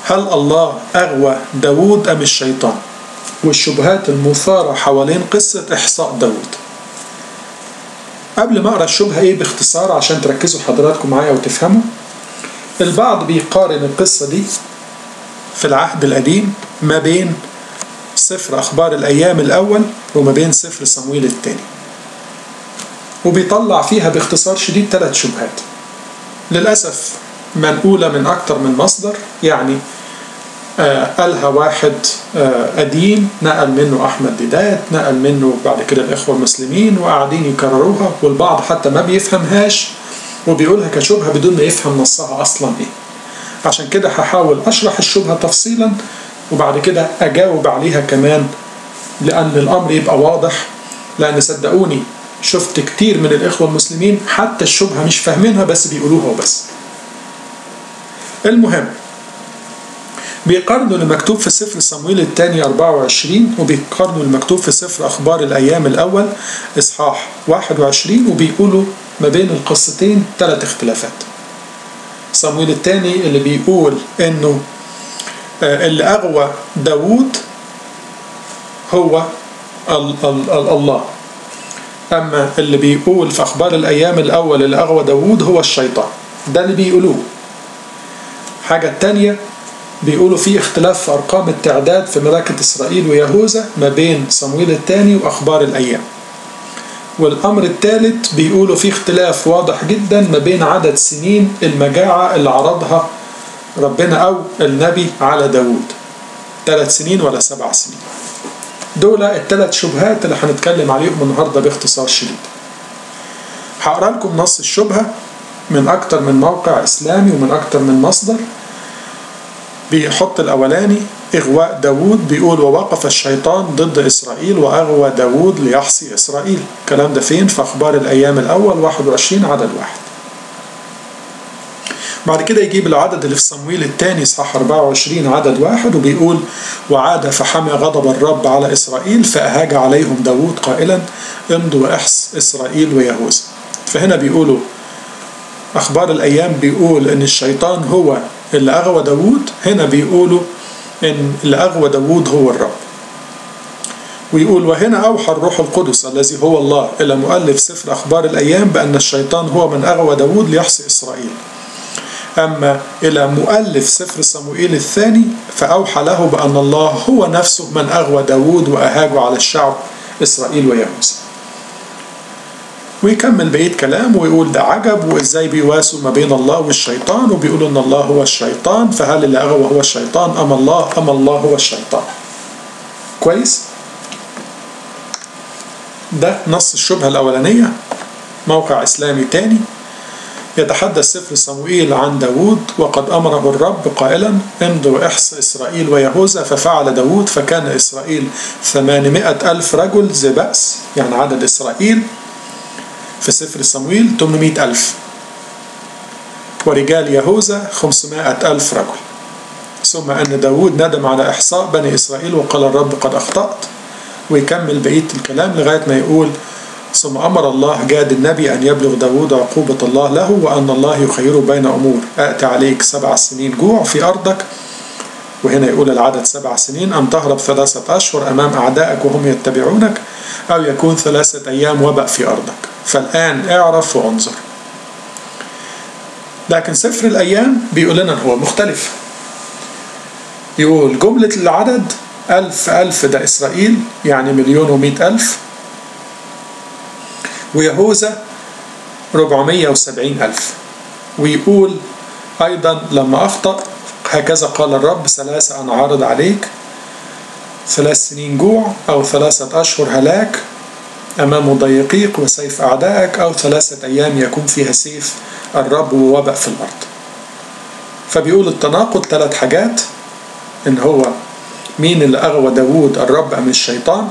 هل الله أغوى داود أم الشيطان والشبهات المثارة حوالين قصة إحصاء داود قبل ما أقرأ الشبهة إيه باختصار عشان تركزوا حضراتكم معايا وتفهموا البعض بيقارن القصة دي في العهد القديم ما بين سفر أخبار الأيام الأول وما بين سفر صمويل الثاني وبيطلع فيها باختصار شديد ثلاث شبهات للأسف منقولة من أكتر من مصدر يعني آه قالها واحد آه قديم نقل منه أحمد ديدات نقل منه بعد كده الإخوة المسلمين وقاعدين يكرروها والبعض حتى ما بيفهمهاش وبيقولها كشبهة بدون ما يفهم نصها أصلا إيه عشان كده هحاول أشرح الشبهة تفصيلا وبعد كده أجاوب عليها كمان لأن الأمر يبقى واضح لأن صدقوني شفت كتير من الإخوة المسلمين حتى الشبهة مش فاهمينها بس بيقولوها وبس المهم بيقارنوا المكتوب في سفر صمويل الثاني 24 وبيقارنوا المكتوب في سفر أخبار الأيام الأول إصحاح 21 وبيقولوا ما بين القصتين ثلاث اختلافات صمويل الثاني اللي بيقول إنه اللي أغوى داوود هو ال ال ال الله أما اللي بيقول في أخبار الأيام الأول اللي أغوى داوود هو الشيطان ده اللي بيقولوه حاجة التانية بيقولوا في اختلاف في أرقام التعداد في مملكة إسرائيل ويهوذا ما بين صمويل الثاني وأخبار الأيام والأمر الثالث بيقولوا في اختلاف واضح جدا ما بين عدد سنين المجاعة اللي عرضها ربنا أو النبي على داود ثلاث سنين ولا سبع سنين دول الثلاث شبهات اللي هنتكلم عليهم النهارده باختصار شديد هقرا لكم نص الشبهة من أكتر من موقع إسلامي ومن أكتر من مصدر بيحط الأولاني إغواء داوود بيقول ووقف الشيطان ضد إسرائيل وأغوى داوود ليحصي إسرائيل الكلام ده فين في أخبار الأيام الأول 21 عدد واحد بعد كده يجيب العدد اللي في صمويل الثاني صح 24 عدد واحد وبيقول وعاد فحمى غضب الرب على إسرائيل فأهاج عليهم داوود قائلا امضوا وإحص إسرائيل ويهوذا فهنا بيقولوا أخبار الأيام بيقول إن الشيطان هو اللي أغوى داوود هنا بيقولوا إن اللي أغوى داوود هو الرب ويقول وهنا أوحى الروح القدس الذي هو الله إلى مؤلف سفر أخبار الأيام بأن الشيطان هو من أغوى داوود ليحصي إسرائيل أما إلى مؤلف سفر صموئيل الثاني فأوحى له بأن الله هو نفسه من أغوى داوود وأهاجه على الشعب إسرائيل ويهوذا ويكمل بقية كلام ويقول ده عجب وإزاي بيواسوا ما بين الله والشيطان وبيقولوا إن الله هو الشيطان فهل اللي أغوى هو الشيطان أم الله أم الله هو الشيطان كويس ده نص الشبهة الأولانية موقع إسلامي تاني يتحدث سفر صموئيل عن داود وقد أمره الرب قائلا امضوا احص إسرائيل ويهوذا ففعل داود فكان إسرائيل ثمانمائة ألف رجل ذي بأس يعني عدد إسرائيل في سفر صمويل 800 ألف ورجال يهوذا 500 ألف رجل ثم أن داود ندم على إحصاء بني إسرائيل وقال الرب قد أخطأت ويكمل بقية الكلام لغاية ما يقول ثم أمر الله جاد النبي أن يبلغ داود عقوبة الله له وأن الله يخيره بين أمور أأتي عليك سبع سنين جوع في أرضك وهنا يقول العدد سبع سنين أن تهرب ثلاثة أشهر أمام أعدائك وهم يتبعونك أو يكون ثلاثة أيام وبأ في أرضك فالآن اعرف وانظر لكن سفر الأيام بيقول لنا هو مختلف يقول جملة العدد ألف ألف ده إسرائيل يعني مليون ومئة ألف ويهوذا 470 ألف ويقول أيضا لما أخطأ هكذا قال الرب ثلاثة أنا عارض عليك ثلاث سنين جوع أو ثلاثة أشهر هلاك أمام ضيقيق وسيف أعدائك أو ثلاثة أيام يكون فيها سيف الرب ووباء في الأرض فبيقول التناقض ثلاث حاجات إن هو مين اللي أغوى داوود الرب أم الشيطان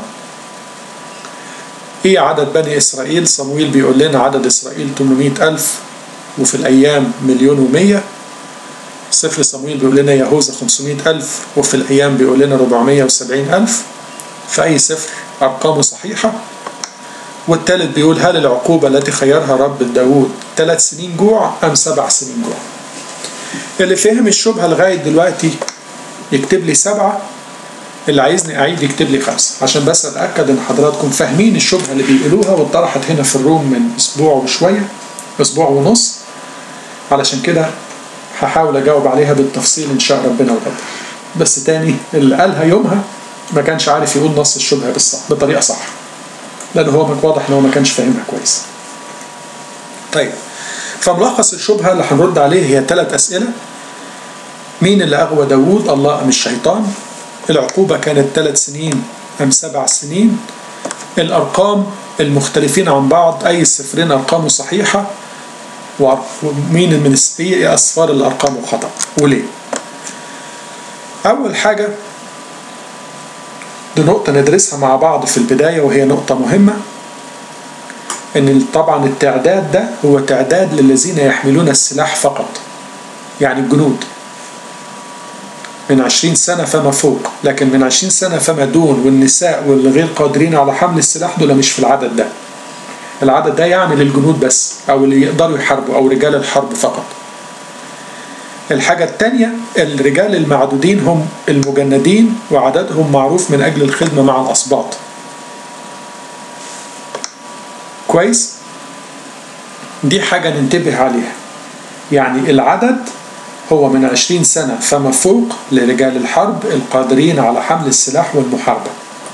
ايه عدد بني اسرائيل صمويل بيقول لنا عدد اسرائيل 800 الف وفي الايام مليون ومية سفر صمويل بيقول لنا يهوذا 500 الف وفي الايام بيقول لنا 470 الف في اي سفر ارقامه صحيحة والثالث بيقول هل العقوبة التي خيرها رب داود ثلاث سنين جوع ام سبع سنين جوع اللي فهم الشبهة لغاية دلوقتي يكتب لي سبعة اللي عايزني أعيد يكتب لي خمسة عشان بس أتأكد إن حضراتكم فاهمين الشبهة اللي بيقولوها واتطرحت هنا في الروم من أسبوع وشوية أسبوع ونص علشان كده هحاول أجاوب عليها بالتفصيل إن شاء ربنا ورب بس تاني اللي قالها يومها ما كانش عارف يقول نص الشبهة بالصح بطريقة صح لأن هو من واضح إن هو ما كانش فاهمها كويس طيب فملخص الشبهة اللي هنرد عليه هي ثلاث أسئلة مين اللي أغوى داوود الله أم الشيطان العقوبة كانت ثلاث سنين أم سبع سنين الأرقام المختلفين عن بعض أي السفرين أرقامه صحيحة ومين من ايه أصفار الأرقام خطأ وليه أول حاجة دي نقطة ندرسها مع بعض في البداية وهي نقطة مهمة ان طبعا التعداد ده هو تعداد للذين يحملون السلاح فقط يعني الجنود من عشرين سنة فما فوق لكن من عشرين سنة فما دون والنساء والغير قادرين على حمل السلاح دول مش في العدد ده العدد ده يعني للجنود بس أو اللي يقدروا يحاربوا أو رجال الحرب فقط الحاجة التانية الرجال المعدودين هم المجندين وعددهم معروف من أجل الخدمة مع الأسباط كويس دي حاجة ننتبه عليها يعني العدد هو من عشرين سنة فما فوق لرجال الحرب القادرين على حمل السلاح والمحاربة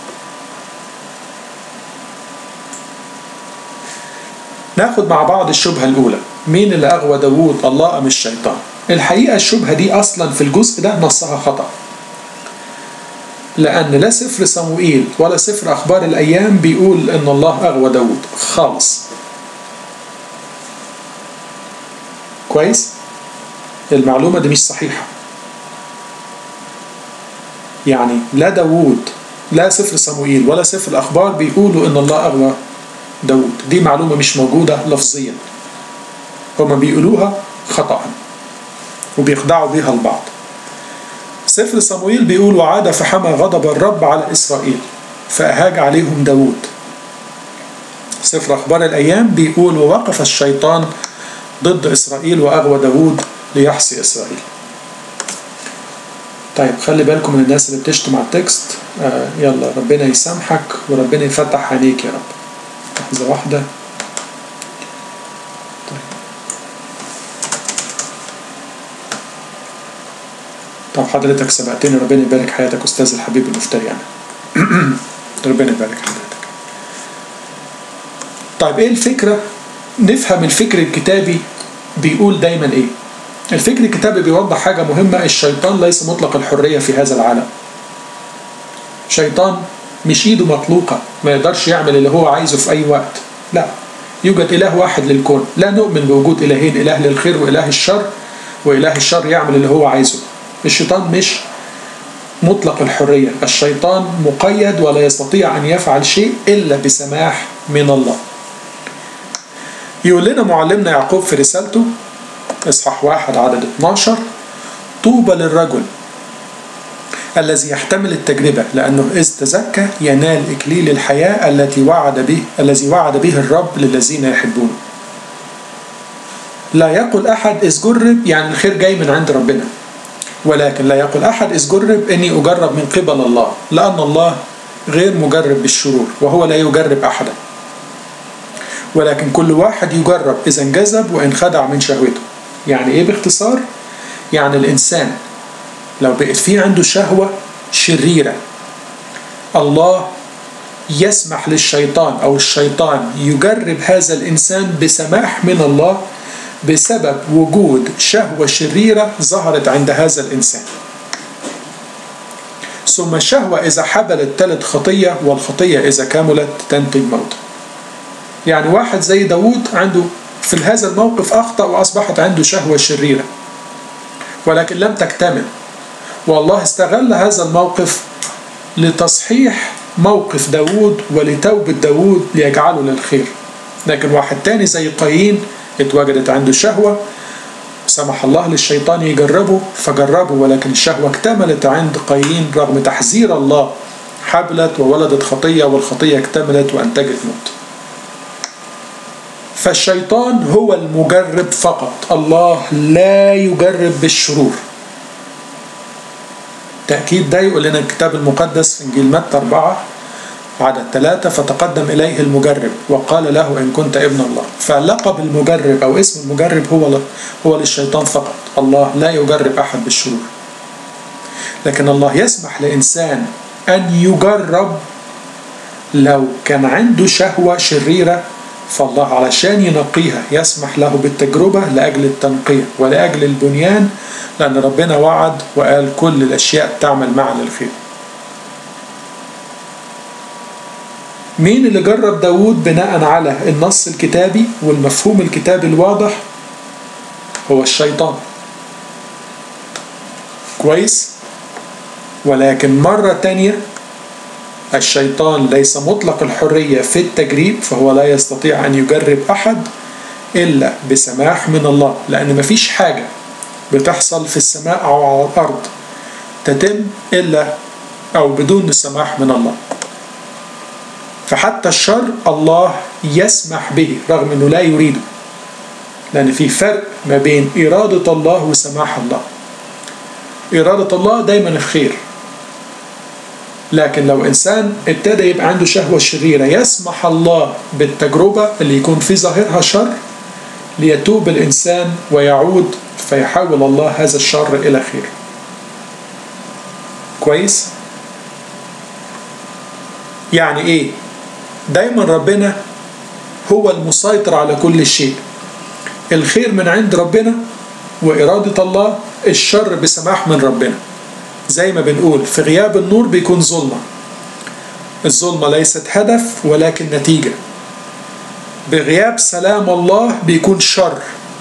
ناخد مع بعض الشبهة الأولى مين اللي أغوى داوود الله أم الشيطان الحقيقة الشبهة دي أصلا في الجزء ده نصها خطأ لأن لا سفر صموئيل ولا سفر أخبار الأيام بيقول إن الله أغوى داود خالص كويس المعلومة دي مش صحيحة يعني لا داود لا سفر صموئيل ولا سفر الأخبار بيقولوا إن الله أغوى داود دي معلومة مش موجودة لفظيا هما بيقولوها خطأ وبيخدعوا بيها البعض سفر صموئيل بيقول وعاد فحمى غضب الرب على إسرائيل فأهاج عليهم داود سفر أخبار الأيام بيقول ووقف الشيطان ضد إسرائيل وأغوى داود ليحصي إسرائيل طيب خلي بالكم من الناس اللي بتشتم على التكست آه يلا ربنا يسامحك وربنا يفتح عينيك يا رب لحظة واحدة طب حضرتك سبقتني ربنا يبارك حياتك استاذ الحبيب المفتري يعني ربنا يبارك حضرتك طيب ايه الفكرة نفهم الفكر الكتابي بيقول دايما ايه الفكر الكتابي بيوضح حاجة مهمة الشيطان ليس مطلق الحرية في هذا العالم شيطان مش ايده مطلوقة ما يقدرش يعمل اللي هو عايزه في اي وقت لا يوجد اله واحد للكون لا نؤمن بوجود الهين اله للخير واله الشر واله الشر يعمل اللي هو عايزه الشيطان مش مطلق الحرية الشيطان مقيد ولا يستطيع أن يفعل شيء إلا بسماح من الله يقول لنا معلمنا يعقوب في رسالته إصحاح واحد عدد 12 طوبى للرجل الذي يحتمل التجربة لأنه إذ تزكى ينال إكليل الحياة التي وعد به الذي وعد به الرب للذين يحبونه لا يقل أحد إذ جرب يعني الخير جاي من عند ربنا ولكن لا يقول أحد إذ جرب إني أجرب من قبل الله لأن الله غير مجرب بالشرور وهو لا يجرب أحدا ولكن كل واحد يجرب إذا انجذب وإن خدع من شهوته يعني إيه باختصار؟ يعني الإنسان لو بقت فيه عنده شهوة شريرة الله يسمح للشيطان أو الشيطان يجرب هذا الإنسان بسماح من الله بسبب وجود شهوة شريرة ظهرت عند هذا الإنسان ثم الشهوة إذا حبلت تلد خطية والخطية إذا كملت تنتج موت يعني واحد زي داود عنده في هذا الموقف أخطأ وأصبحت عنده شهوة شريرة ولكن لم تكتمل والله استغل هذا الموقف لتصحيح موقف داود ولتوبة داود ليجعله للخير لكن واحد تاني زي قايين اتوجدت عنده شهوة سمح الله للشيطان يجربه فجربه ولكن الشهوة اكتملت عند قايين رغم تحذير الله حبلت وولدت خطية والخطية اكتملت وانتجت موت فالشيطان هو المجرب فقط الله لا يجرب بالشرور تأكيد ده يقول لنا الكتاب المقدس في إنجيل متى أربعة عدد ثلاثة فتقدم إليه المجرب وقال له إن كنت ابن الله فلقب المجرب أو اسم المجرب هو هو للشيطان فقط الله لا يجرب أحد بالشرور لكن الله يسمح لإنسان أن يجرب لو كان عنده شهوة شريرة فالله علشان ينقيها يسمح له بالتجربة لأجل التنقية ولأجل البنيان لأن ربنا وعد وقال كل الأشياء تعمل معا للخير مين اللي جرب داود بناء على النص الكتابي والمفهوم الكتابي الواضح هو الشيطان كويس ولكن مرة تانية الشيطان ليس مطلق الحرية في التجريب فهو لا يستطيع أن يجرب أحد إلا بسماح من الله لأن مفيش حاجة بتحصل في السماء أو على الأرض تتم إلا أو بدون السماح من الله فحتى الشر الله يسمح به رغم أنه لا يريده لأن في فرق ما بين إرادة الله وسماح الله إرادة الله دايما الخير لكن لو إنسان ابتدى يبقى عنده شهوة شريرة يسمح الله بالتجربة اللي يكون في ظاهرها شر ليتوب الإنسان ويعود فيحول الله هذا الشر إلى خير كويس؟ يعني إيه؟ دايما ربنا هو المسيطر على كل شيء الخير من عند ربنا وإرادة الله الشر بسماح من ربنا زي ما بنقول في غياب النور بيكون ظلمة الظلمة ليست هدف ولكن نتيجة بغياب سلام الله بيكون شر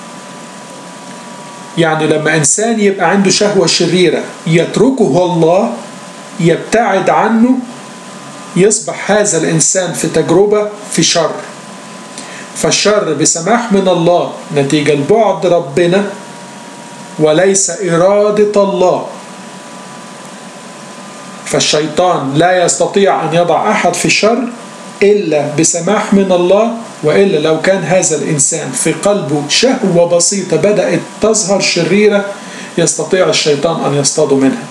يعني لما إنسان يبقى عنده شهوة شريرة يتركه الله يبتعد عنه يصبح هذا الإنسان في تجربة في شر فالشر بسماح من الله نتيجة لبعد ربنا وليس إرادة الله فالشيطان لا يستطيع أن يضع أحد في الشر إلا بسماح من الله وإلا لو كان هذا الإنسان في قلبه شهوة بسيطة بدأت تظهر شريرة يستطيع الشيطان أن يصطاد منها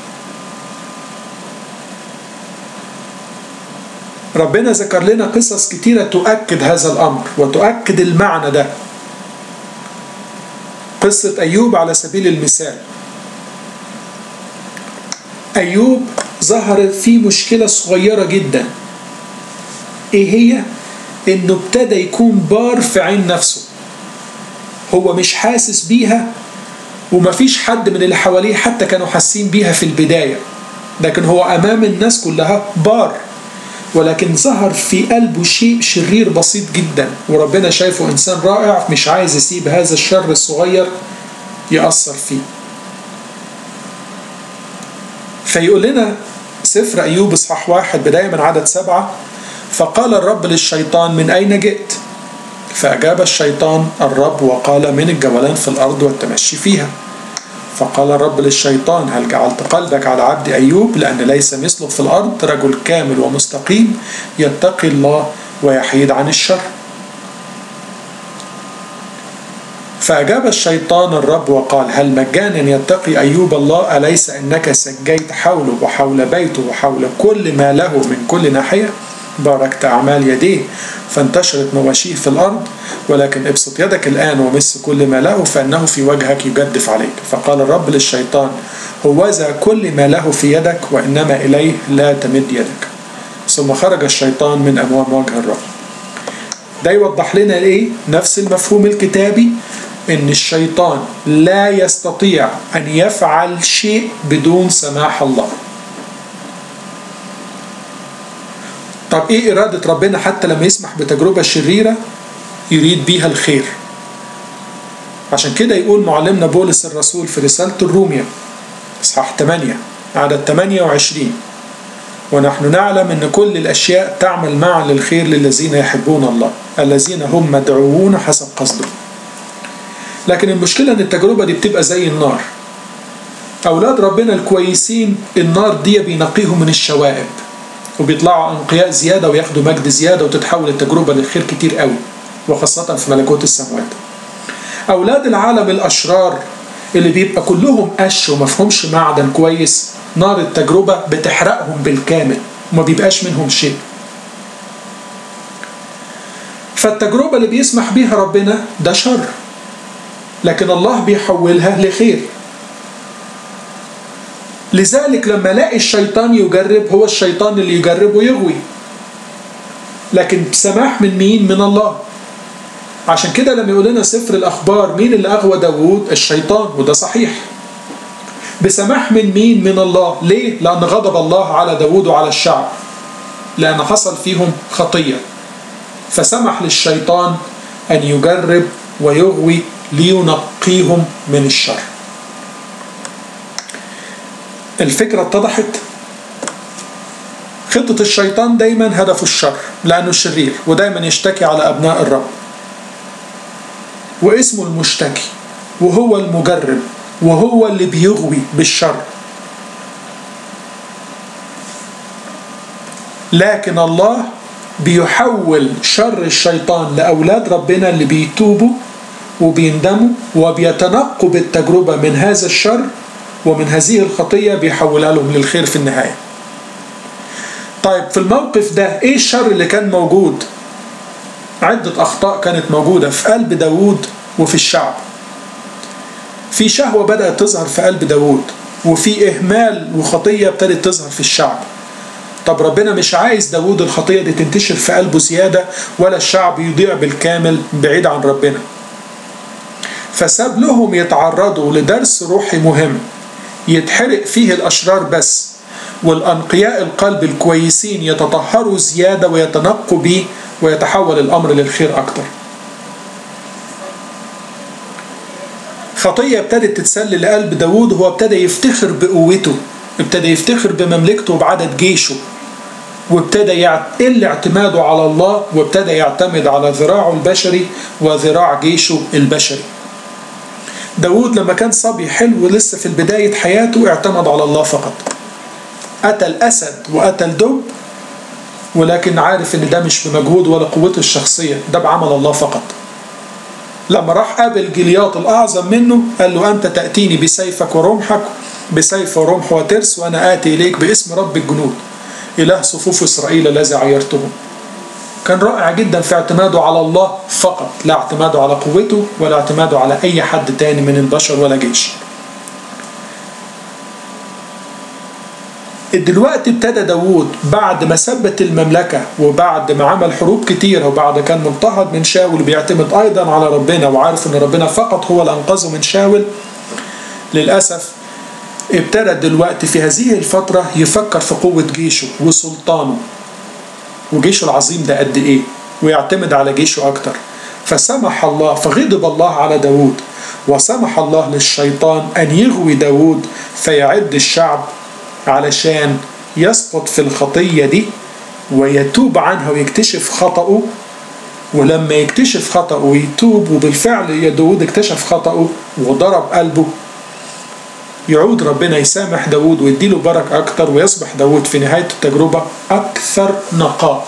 ربنا ذكر لنا قصص كتيرة تؤكد هذا الأمر وتؤكد المعنى ده قصة أيوب على سبيل المثال أيوب ظهرت فيه مشكلة صغيرة جدا إيه هي؟ إنه ابتدى يكون بار في عين نفسه هو مش حاسس بيها ومفيش حد من اللي حواليه حتى كانوا حاسين بيها في البداية لكن هو أمام الناس كلها بار ولكن ظهر في قلبه شيء شرير بسيط جدا وربنا شايفه إنسان رائع مش عايز يسيب هذا الشر الصغير يأثر فيه فيقول لنا سفر أيوب إصحاح واحد بداية من عدد سبعة فقال الرب للشيطان من أين جئت؟ فأجاب الشيطان الرب وقال من الجولان في الأرض والتمشي فيها فقال الرب للشيطان هل جعلت قلبك على عبد أيوب لأن ليس مثله في الأرض رجل كامل ومستقيم يتقي الله ويحيد عن الشر فأجاب الشيطان الرب وقال هل مجانا يتقي أيوب الله أليس إنك سجيت حوله وحول بيته وحول كل ما له من كل ناحية باركت أعمال يديه فانتشرت مواشيه في الأرض ولكن ابسط يدك الآن ومس كل ما له فإنه في وجهك يجدف عليك فقال الرب للشيطان هوذا كل ما له في يدك وإنما إليه لا تمد يدك ثم خرج الشيطان من أمام وجه الرب ده يوضح لنا ايه نفس المفهوم الكتابي ان الشيطان لا يستطيع ان يفعل شيء بدون سماح الله طب ايه ارادة ربنا حتى لما يسمح بتجربة شريرة يريد بيها الخير عشان كده يقول معلمنا بولس الرسول في رسالة الرومية اصحاح 8 عدد 28 ونحن نعلم ان كل الاشياء تعمل معا للخير للذين يحبون الله الذين هم مدعوون حسب قصده لكن المشكلة ان التجربة دي بتبقى زي النار اولاد ربنا الكويسين النار دي بينقيهم من الشوائب وبيطلعوا انقياء زيادة وياخدوا مجد زيادة وتتحول التجربة للخير كتير قوي وخاصة في ملكوت السماوات اولاد العالم الاشرار اللي بيبقى كلهم قش ومفهومش معدن كويس نار التجربة بتحرقهم بالكامل وما بيبقاش منهم شيء فالتجربة اللي بيسمح بيها ربنا ده شر لكن الله بيحولها لخير لذلك لما الاقي الشيطان يجرب هو الشيطان اللي يجرب ويغوي لكن بسماح من مين من الله عشان كده لما يقول لنا سفر الاخبار مين اللي اغوى داوود الشيطان وده صحيح بسماح من مين من الله ليه لان غضب الله على داوود وعلى الشعب لان حصل فيهم خطيه فسمح للشيطان ان يجرب ويغوي لينقيهم من الشر الفكرة اتضحت خطة الشيطان دايما هدفه الشر لأنه شرير ودايما يشتكي على أبناء الرب واسمه المشتكي وهو المجرب وهو اللي بيغوي بالشر لكن الله بيحول شر الشيطان لأولاد ربنا اللي بيتوبوا وبيندموا وبيتنقوا بالتجربة من هذا الشر ومن هذه الخطية بيحولها لهم للخير في النهاية طيب في الموقف ده ايه الشر اللي كان موجود عدة أخطاء كانت موجودة في قلب داود وفي الشعب في شهوة بدأت تظهر في قلب داود وفي إهمال وخطية ابتدت تظهر في الشعب طب ربنا مش عايز داود الخطية دي تنتشر في قلبه زيادة ولا الشعب يضيع بالكامل بعيد عن ربنا فساب لهم يتعرضوا لدرس روحي مهم يتحرق فيه الأشرار بس والأنقياء القلب الكويسين يتطهروا زيادة ويتنقوا به ويتحول الأمر للخير أكتر خطية ابتدت تتسلل لقلب داود هو ابتدى يفتخر بقوته ابتدى يفتخر بمملكته وبعدد جيشه وابتدى يقل اعتماده على الله وابتدى يعتمد على ذراعه البشري وذراع جيشه البشري داود لما كان صبي حلو لسه في بداية حياته اعتمد على الله فقط قتل أسد وقتل دب ولكن عارف ان ده مش بمجهود ولا قوته الشخصية ده بعمل الله فقط لما راح قابل جلياط الأعظم منه قال له أنت تأتيني بسيفك ورمحك بسيف ورمح وترس وأنا آتي إليك باسم رب الجنود إله صفوف إسرائيل الذي عيرته كان رائع جدا في اعتماده على الله فقط لا اعتماده على قوته ولا اعتماده على أي حد تاني من البشر ولا جيش دلوقتي ابتدى داوود بعد ما ثبت المملكة وبعد ما عمل حروب كتيرة وبعد كان مضطهد من شاول بيعتمد أيضا على ربنا وعارف أن ربنا فقط هو اللي أنقذه من شاول للأسف ابتدى دلوقتي في هذه الفترة يفكر في قوة جيشه وسلطانه وجيشه العظيم ده قد إيه ويعتمد على جيشه أكتر فسمح الله فغضب الله على داود وسمح الله للشيطان أن يغوي داود فيعد الشعب علشان يسقط في الخطية دي ويتوب عنها ويكتشف خطأه ولما يكتشف خطأه ويتوب وبالفعل يا داود اكتشف خطأه وضرب قلبه يعود ربنا يسامح داود ويديله بركة أكتر ويصبح داود في نهاية التجربة أكثر نقاء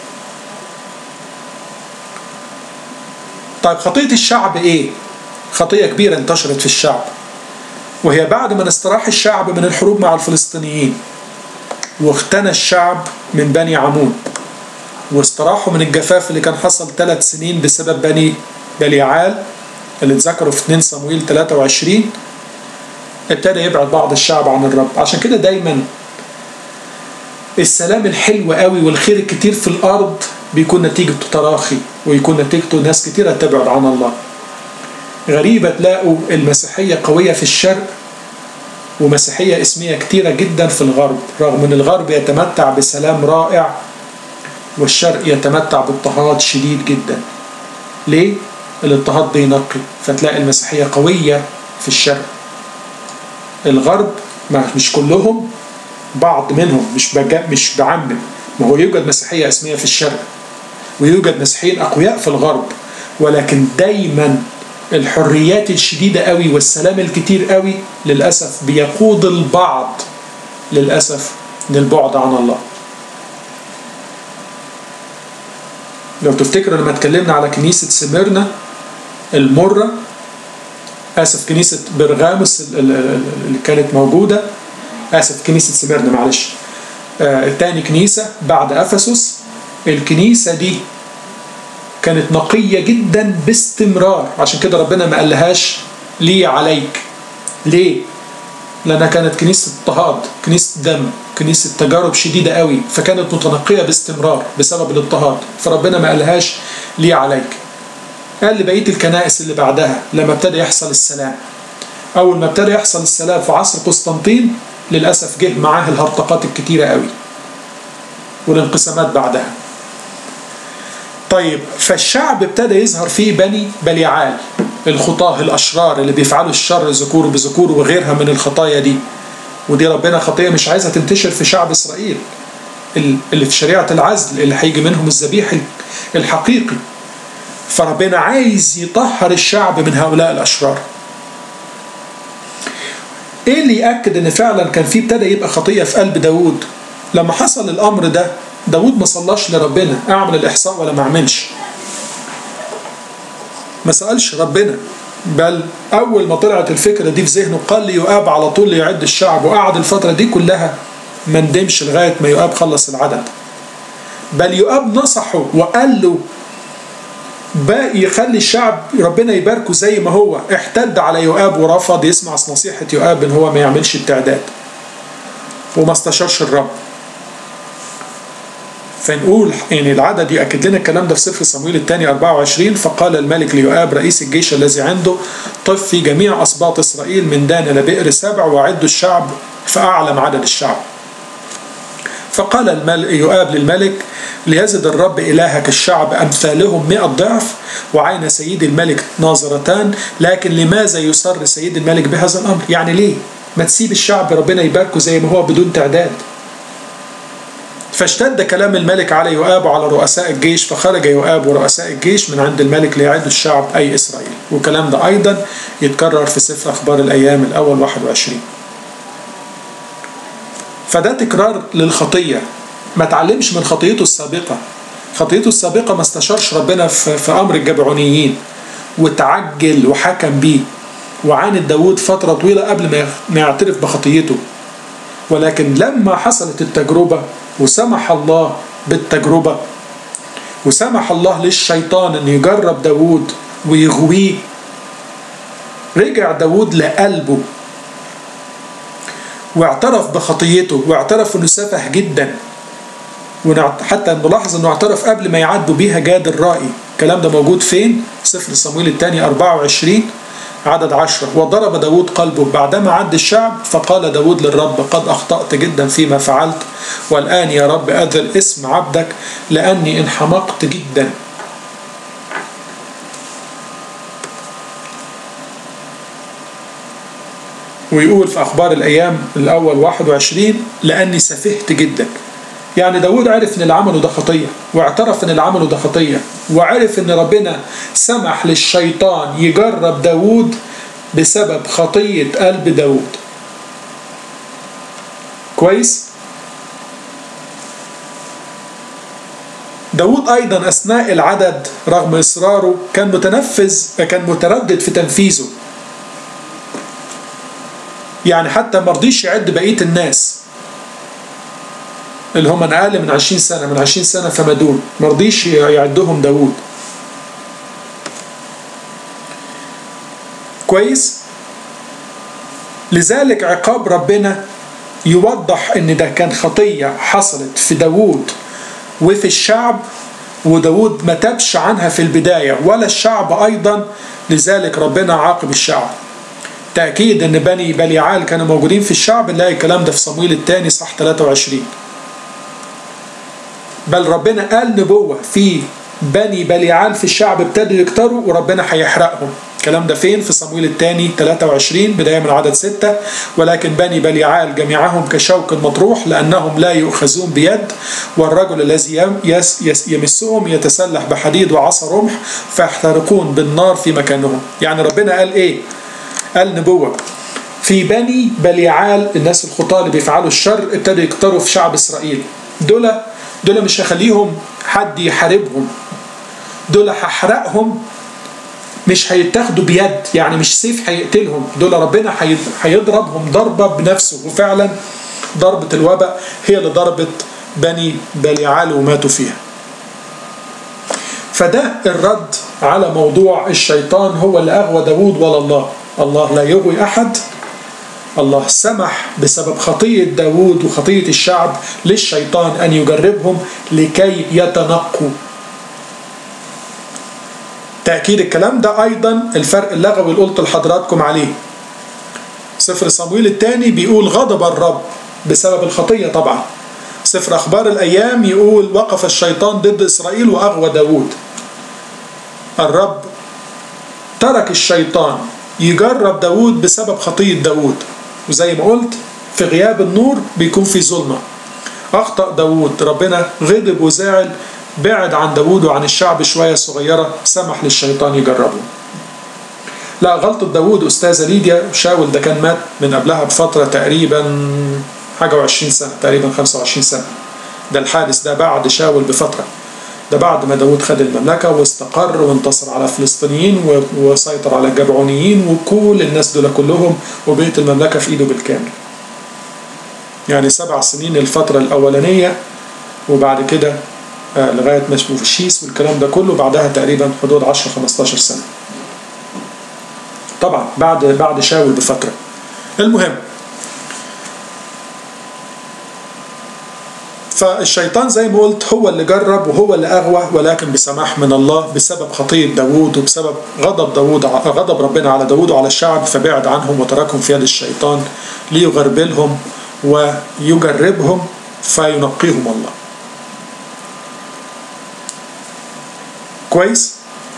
طيب خطية الشعب إيه؟ خطية كبيرة انتشرت في الشعب وهي بعد ما استراح الشعب من الحروب مع الفلسطينيين واختنى الشعب من بني عمون واستراحوا من الجفاف اللي كان حصل ثلاث سنين بسبب بني بليعال اللي اتذكروا في 2 صمويل 23 ابتدى يبعد بعض الشعب عن الرب عشان كده دايما السلام الحلو قوي والخير الكتير في الارض بيكون نتيجته تراخي ويكون نتيجته ناس كتيرة تبعد عن الله غريبة تلاقوا المسيحية قوية في الشرق ومسيحية اسمية كتيرة جدا في الغرب رغم ان الغرب يتمتع بسلام رائع والشرق يتمتع باضطهاد شديد جدا ليه؟ الاضطهاد بينقي فتلاقي المسيحية قوية في الشرق الغرب مش كلهم بعض منهم مش مش بعمم ما هو يوجد مسيحية اسمية في الشرق ويوجد مسيحيين أقوياء في الغرب ولكن دايما الحريات الشديدة قوي والسلام الكتير قوي للأسف بيقود البعض للأسف للبعد عن الله لو تفتكروا لما اتكلمنا على كنيسة سميرنا المرة آسف كنيسة برغامس اللي كانت موجودة اسف كنيسه سميرنا معلش آه تاني كنيسه بعد افسس الكنيسه دي كانت نقيه جدا باستمرار عشان كده ربنا ما قالهاش لي عليك ليه لانها كانت كنيسه اضطهاد كنيسه دم كنيسه تجارب شديده قوي فكانت متنقيه باستمرار بسبب الاضطهاد فربنا ما قالهاش لي عليك قال لبقيه الكنائس اللي بعدها لما ابتدى يحصل السلام اول ما ابتدى يحصل السلام في عصر قسطنطين للاسف جه معاه الهرطقات الكتيره قوي والانقسامات بعدها طيب فالشعب ابتدى يظهر فيه بني بليعال الخطاه الاشرار اللي بيفعلوا الشر ذكور بذكور وغيرها من الخطايا دي ودي ربنا خطيه مش عايزها تنتشر في شعب اسرائيل اللي في شريعه العزل اللي هيجي منهم الذبيح الحقيقي فربنا عايز يطهر الشعب من هؤلاء الاشرار ايه اللي ياكد ان فعلا كان في ابتدى يبقى خطيه في قلب داوود لما حصل الامر ده داود ما صلاش لربنا اعمل الاحصاء ولا ما اعملش ما سالش ربنا بل اول ما طلعت الفكره دي في ذهنه قال لي يؤاب على طول ليعد الشعب وقعد الفتره دي كلها ما ندمش لغايه ما يؤاب خلص العدد بل يؤاب نصحه وقال له باقي يخلي الشعب ربنا يباركه زي ما هو احتد على يؤاب ورفض يسمع نصيحة يؤاب ان هو ما يعملش التعداد وما استشارش الرب فنقول يعني العدد يأكد لنا الكلام ده في سفر صمويل الثاني 24 فقال الملك ليؤاب رئيس الجيش الذي عنده طف في جميع أسباط إسرائيل من دان إلى بئر سبع وعدوا الشعب فأعلم عدد الشعب فقال الملك يؤاب للملك ليزد الرب إلهك الشعب أمثالهم مئة ضعف وعين سيد الملك ناظرتان لكن لماذا يسر سيد الملك بهذا الأمر يعني ليه ما تسيب الشعب ربنا يباركه زي ما هو بدون تعداد فاشتد كلام الملك على يؤاب وعلى رؤساء الجيش فخرج يؤاب ورؤساء الجيش من عند الملك ليعدوا الشعب أي إسرائيل والكلام ده أيضا يتكرر في سفر أخبار الأيام الأول 21 فده تكرار للخطية ما تعلمش من خطيته السابقة خطيته السابقة ما استشارش ربنا في, في أمر الجبعونيين وتعجل وحكم بيه وعاند داود فترة طويلة قبل ما يعترف بخطيته ولكن لما حصلت التجربة وسمح الله بالتجربة وسمح الله للشيطان أن يجرب داود ويغويه رجع داود لقلبه واعترف بخطيته واعترف انه سفه جدا وحتى نلاحظ انه اعترف قبل ما يعدوا بيها جاد الرائي الكلام ده موجود فين سفر صمويل الثاني 24 عدد عشرة وضرب داود قلبه بعدما عد الشعب فقال داود للرب قد أخطأت جدا فيما فعلت والآن يا رب أذل اسم عبدك لأني انحمقت جدا ويقول في أخبار الأيام الأول 21 لأني سفهت جدا يعني داود عرف ان اللي عمله ده خطية واعترف ان اللي عمله ده خطية وعرف ان ربنا سمح للشيطان يجرب داود بسبب خطية قلب داود كويس داود أيضا أثناء العدد رغم إصراره كان متنفذ كان متردد في تنفيذه يعني حتى مرضيش يعد بقية الناس اللي هم من أقل من 20 سنة من 20 سنة فما دون مرضيش يعدهم داود كويس لذلك عقاب ربنا يوضح ان ده كان خطية حصلت في داود وفي الشعب وداود ما تبش عنها في البداية ولا الشعب أيضا لذلك ربنا عاقب الشعب تأكيد ان بني بليعال كانوا موجودين في الشعب نلاقي الكلام ده في صمويل الثاني صح 23 بل ربنا قال نبوة في بني بليعال في الشعب ابتدوا يكتروا وربنا هيحرقهم الكلام ده فين في صمويل الثاني 23 بداية من عدد 6 ولكن بني بليعال جميعهم كشوك مطروح لأنهم لا يؤخذون بيد والرجل الذي يس يس يمسهم يتسلح بحديد وعصا رمح فيحترقون بالنار في مكانهم يعني ربنا قال ايه قال نبوة في بني بليعال الناس الخطاة اللي بيفعلوا الشر ابتدوا يكتروا في شعب إسرائيل دول دول مش هخليهم حد يحاربهم دول هحرقهم مش هيتاخدوا بيد يعني مش سيف هيقتلهم دول ربنا هيضربهم ضربة بنفسه وفعلا ضربة الوباء هي اللي ضربت بني بليعال وماتوا فيها فده الرد على موضوع الشيطان هو اللي أغوى داود ولا الله الله لا يغوي أحد الله سمح بسبب خطية داود وخطية الشعب للشيطان أن يجربهم لكي يتنقوا تأكيد الكلام ده أيضا الفرق اللغوي اللي قلت لحضراتكم عليه سفر صمويل الثاني بيقول غضب الرب بسبب الخطية طبعا سفر أخبار الأيام يقول وقف الشيطان ضد إسرائيل وأغوى داود الرب ترك الشيطان يجرب داود بسبب خطية داود وزي ما قلت في غياب النور بيكون في ظلمة أخطأ داود ربنا غضب وزعل بعد عن داود وعن الشعب شوية صغيرة سمح للشيطان يجربه لا غلطة داود أستاذة ليديا شاول ده كان مات من قبلها بفترة تقريبا حاجة وعشرين سنة تقريبا خمسة وعشرين سنة ده الحادث ده بعد شاول بفترة ده بعد ما داود خد المملكة واستقر وانتصر على فلسطينيين وسيطر على الجبعونيين وكل الناس دول كلهم وبقيت المملكة في ايده بالكامل يعني سبع سنين الفترة الأولانية وبعد كده آه لغاية ما في الشيس والكلام ده كله بعدها تقريبا حدود 10 15 سنة طبعا بعد بعد شاول بفترة المهم فالشيطان زي ما قلت هو اللي جرب وهو اللي أغوى ولكن بسماح من الله بسبب خطية داوود وبسبب غضب داوود غضب ربنا على داوود وعلى الشعب فبعد عنهم وتركهم في يد الشيطان ليغربلهم ويجربهم فينقيهم الله كويس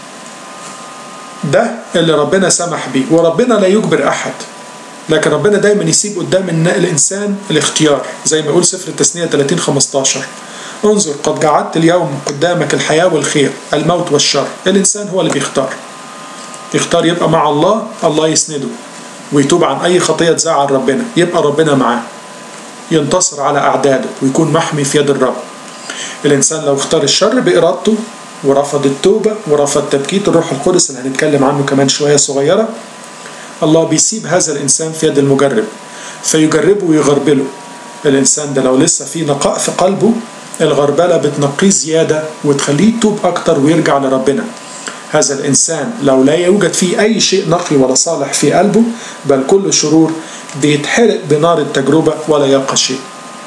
ده اللي ربنا سمح بيه وربنا لا يجبر أحد لكن ربنا دايما يسيب قدام الإنسان الاختيار زي ما يقول سفر التثنية 30 15 انظر قد جعلت اليوم قدامك الحياة والخير الموت والشر الإنسان هو اللي بيختار يختار يبقى مع الله الله يسنده ويتوب عن أي خطية تزعل ربنا يبقى ربنا معاه ينتصر على أعداده ويكون محمي في يد الرب الإنسان لو اختار الشر بإرادته ورفض التوبة ورفض تبكيت الروح القدس اللي هنتكلم عنه كمان شوية صغيرة الله بيسيب هذا الإنسان في يد المجرب فيجربه ويغربله الإنسان ده لو لسه في نقاء في قلبه الغربلة بتنقيه زيادة وتخليه يتوب أكتر ويرجع لربنا هذا الإنسان لو لا يوجد فيه أي شيء نقي ولا صالح في قلبه بل كل شرور بيتحرق بنار التجربة ولا يبقى شيء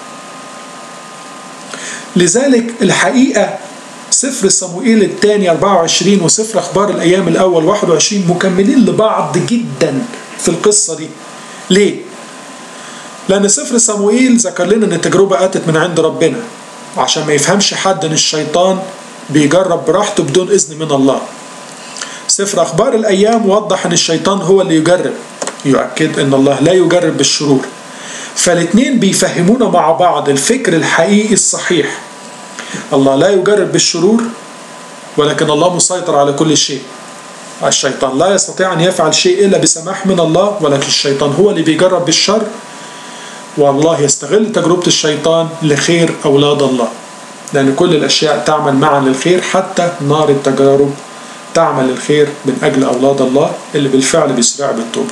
لذلك الحقيقة سفر صموئيل الثاني 24 وسفر أخبار الأيام الأول 21 مكملين لبعض جدا في القصة دي ليه؟ لأن سفر صموئيل ذكر لنا أن التجربة أتت من عند ربنا عشان ما يفهمش حد أن الشيطان بيجرب براحته بدون إذن من الله سفر أخبار الأيام وضح أن الشيطان هو اللي يجرب يؤكد أن الله لا يجرب بالشرور فالاثنين بيفهمونا مع بعض الفكر الحقيقي الصحيح الله لا يجرب بالشرور ولكن الله مسيطر على كل شيء الشيطان لا يستطيع أن يفعل شيء إلا بسماح من الله ولكن الشيطان هو اللي بيجرب بالشر والله يستغل تجربة الشيطان لخير أولاد الله لأن كل الأشياء تعمل معا للخير حتى نار التجارب تعمل الخير من أجل أولاد الله اللي بالفعل بيسرع بالتوبة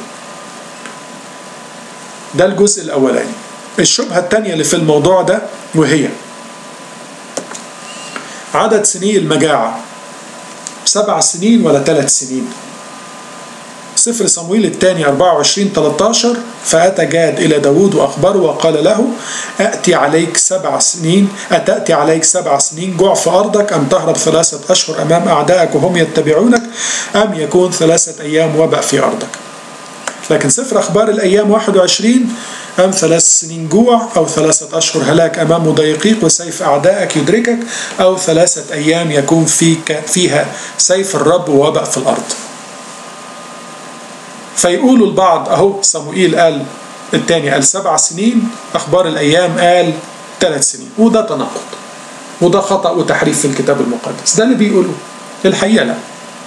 ده الجزء الأولاني الشبهة الثانية اللي في الموضوع ده وهي عدد سنين المجاعة سبع سنين ولا ثلاث سنين سفر صمويل الثاني 24 13 فأتى جاد إلى داود وأخبره وقال له أأتي عليك سبع سنين أتأتي عليك سبع سنين جوع في أرضك أم تهرب ثلاثة أشهر أمام أعدائك وهم يتبعونك أم يكون ثلاثة أيام وباء في أرضك لكن سفر أخبار الأيام 21 أم ثلاث سنين جوع أو ثلاثة أشهر هلاك أمام مضايقيك وسيف أعدائك يدركك أو ثلاثة أيام يكون فيك فيها سيف الرب ووباء في الأرض فيقولوا البعض أهو صموئيل قال الثاني قال سبع سنين أخبار الأيام قال ثلاث سنين وده تناقض وده خطأ وتحريف في الكتاب المقدس ده اللي بيقولوه الحقيقة لا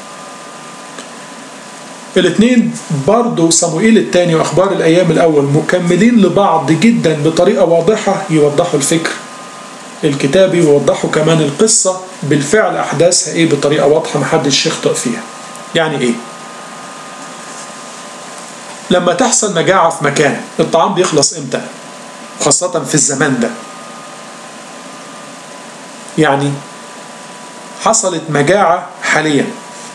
الاثنين برضه صموئيل الثاني واخبار الايام الاول مكملين لبعض جدا بطريقه واضحه يوضحوا الفكر الكتابي ويوضحوا كمان القصه بالفعل احداثها ايه بطريقه واضحه محدش يخطئ فيها يعني ايه لما تحصل مجاعة في مكان الطعام بيخلص امتى خاصة في الزمان ده يعني حصلت مجاعة حاليا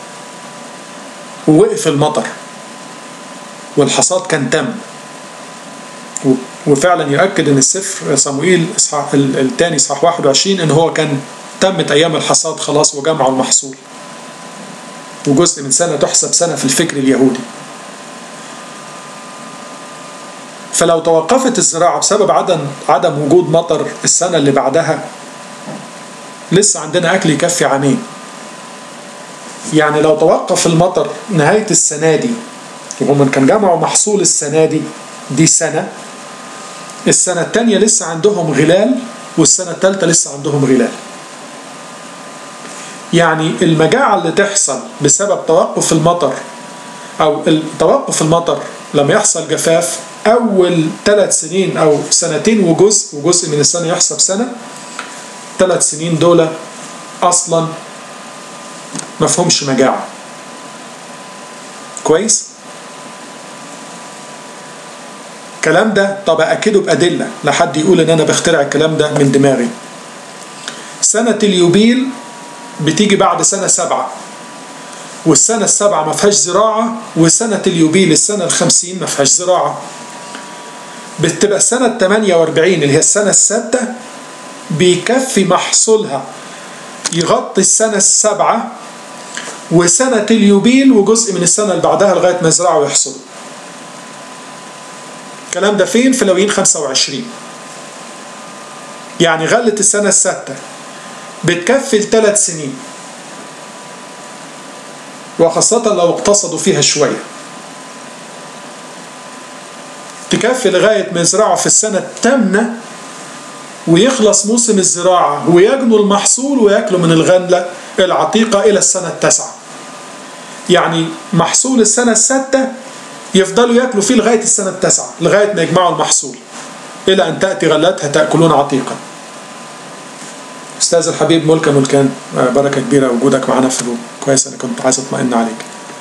ووقف المطر والحصاد كان تم وفعلا يؤكد ان السفر صموئيل اصحاح الثاني اصحاح 21 ان هو كان تمت ايام الحصاد خلاص وجمعوا المحصول وجزء من سنه تحسب سنه في الفكر اليهودي فلو توقفت الزراعه بسبب عدم عدم وجود مطر السنه اللي بعدها لسه عندنا اكل يكفي عامين يعني لو توقف المطر نهايه السنه دي وهم كان جمعوا محصول السنه دي دي سنه السنة التانية لسه عندهم غلال والسنة التالتة لسه عندهم غلال يعني المجاعة اللي تحصل بسبب توقف المطر أو توقف المطر لما يحصل جفاف أول ثلاث سنين أو سنتين وجزء وجزء من السنة يحسب سنة ثلاث سنين دول أصلا مفهومش مجاعة كويس؟ الكلام ده طب أكده بأدلة لحد يقول إن أنا بخترع الكلام ده من دماغي سنة اليوبيل بتيجي بعد سنة سبعة والسنة السبعة ما فيهاش زراعة وسنة اليوبيل السنة الخمسين ما فيهاش زراعة بتبقى السنة 48 اللي هي السنة السادسة بيكفي محصولها يغطي السنة السبعة وسنة اليوبيل وجزء من السنة اللي بعدها لغاية ما يزرعوا ويحصدوا الكلام ده فين في لويين 25 يعني غلة السنة السادسة بتكفي لثلاث سنين وخاصة لو اقتصدوا فيها شوية تكفي لغاية ما يزرعوا في السنة الثامنة ويخلص موسم الزراعة ويجنوا المحصول ويأكلوا من الغلة العتيقة إلى السنة التاسعة يعني محصول السنة السادسة يفضلوا ياكلوا فيه لغايه السنه التاسعه لغايه ما يجمعوا المحصول الى ان تاتي غلاتها تاكلون عتيقا استاذ الحبيب ملكا ملكان بركه كبيره وجودك معانا في الروم كويس انا كنت عايز اطمئن عليك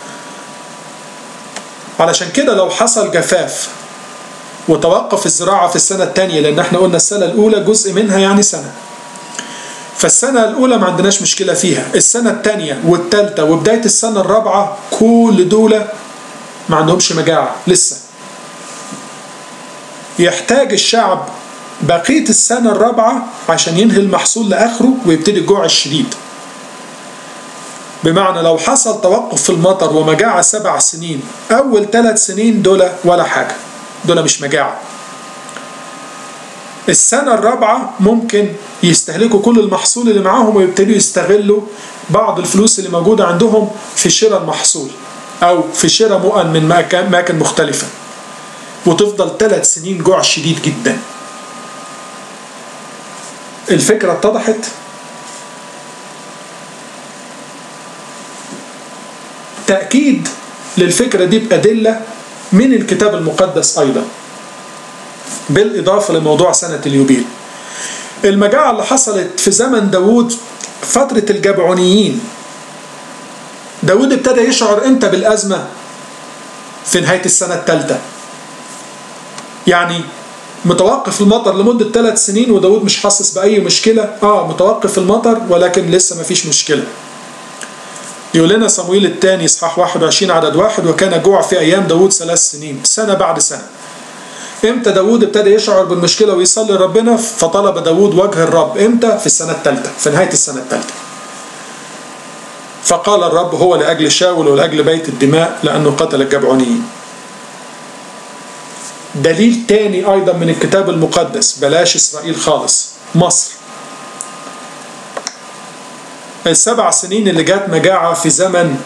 علشان كده لو حصل جفاف وتوقف الزراعه في السنه الثانيه لان احنا قلنا السنه الاولى جزء منها يعني سنه فالسنة الأولى ما عندناش مشكلة فيها السنة الثانية والثالثة وبداية السنة الرابعة كل دول ما عندهمش مجاعة لسه يحتاج الشعب بقية السنة الرابعة عشان ينهي المحصول لآخره ويبتدي الجوع الشديد بمعنى لو حصل توقف في المطر ومجاعة سبع سنين أول ثلاث سنين دول ولا حاجة دول مش مجاعة السنة الرابعة ممكن يستهلكوا كل المحصول اللي معاهم ويبتدوا يستغلوا بعض الفلوس اللي موجودة عندهم في شراء المحصول أو في شراء مؤن من أماكن مختلفة وتفضل ثلاث سنين جوع شديد جدا الفكرة اتضحت تأكيد للفكرة دي بأدلة من الكتاب المقدس أيضا بالإضافة لموضوع سنة اليوبيل المجاعة اللي حصلت في زمن داود فترة الجبعونيين داود ابتدى يشعر امتى بالأزمة في نهاية السنة الثالثة يعني متوقف المطر لمدة ثلاث سنين وداود مش حاسس بأي مشكلة اه متوقف المطر ولكن لسه ما فيش مشكلة يقول لنا صمويل الثاني اصحاح 21 عدد واحد وكان جوع في ايام داود ثلاث سنين سنة بعد سنة امتى داود ابتدى يشعر بالمشكلة ويصلي ربنا فطلب داود وجه الرب امتى في السنة الثالثة في نهاية السنة الثالثة فقال الرب هو لأجل شاول ولأجل بيت الدماء لأنه قتل الجبعونيين دليل تاني أيضا من الكتاب المقدس بلاش إسرائيل خالص مصر السبع سنين اللي جات مجاعة في زمن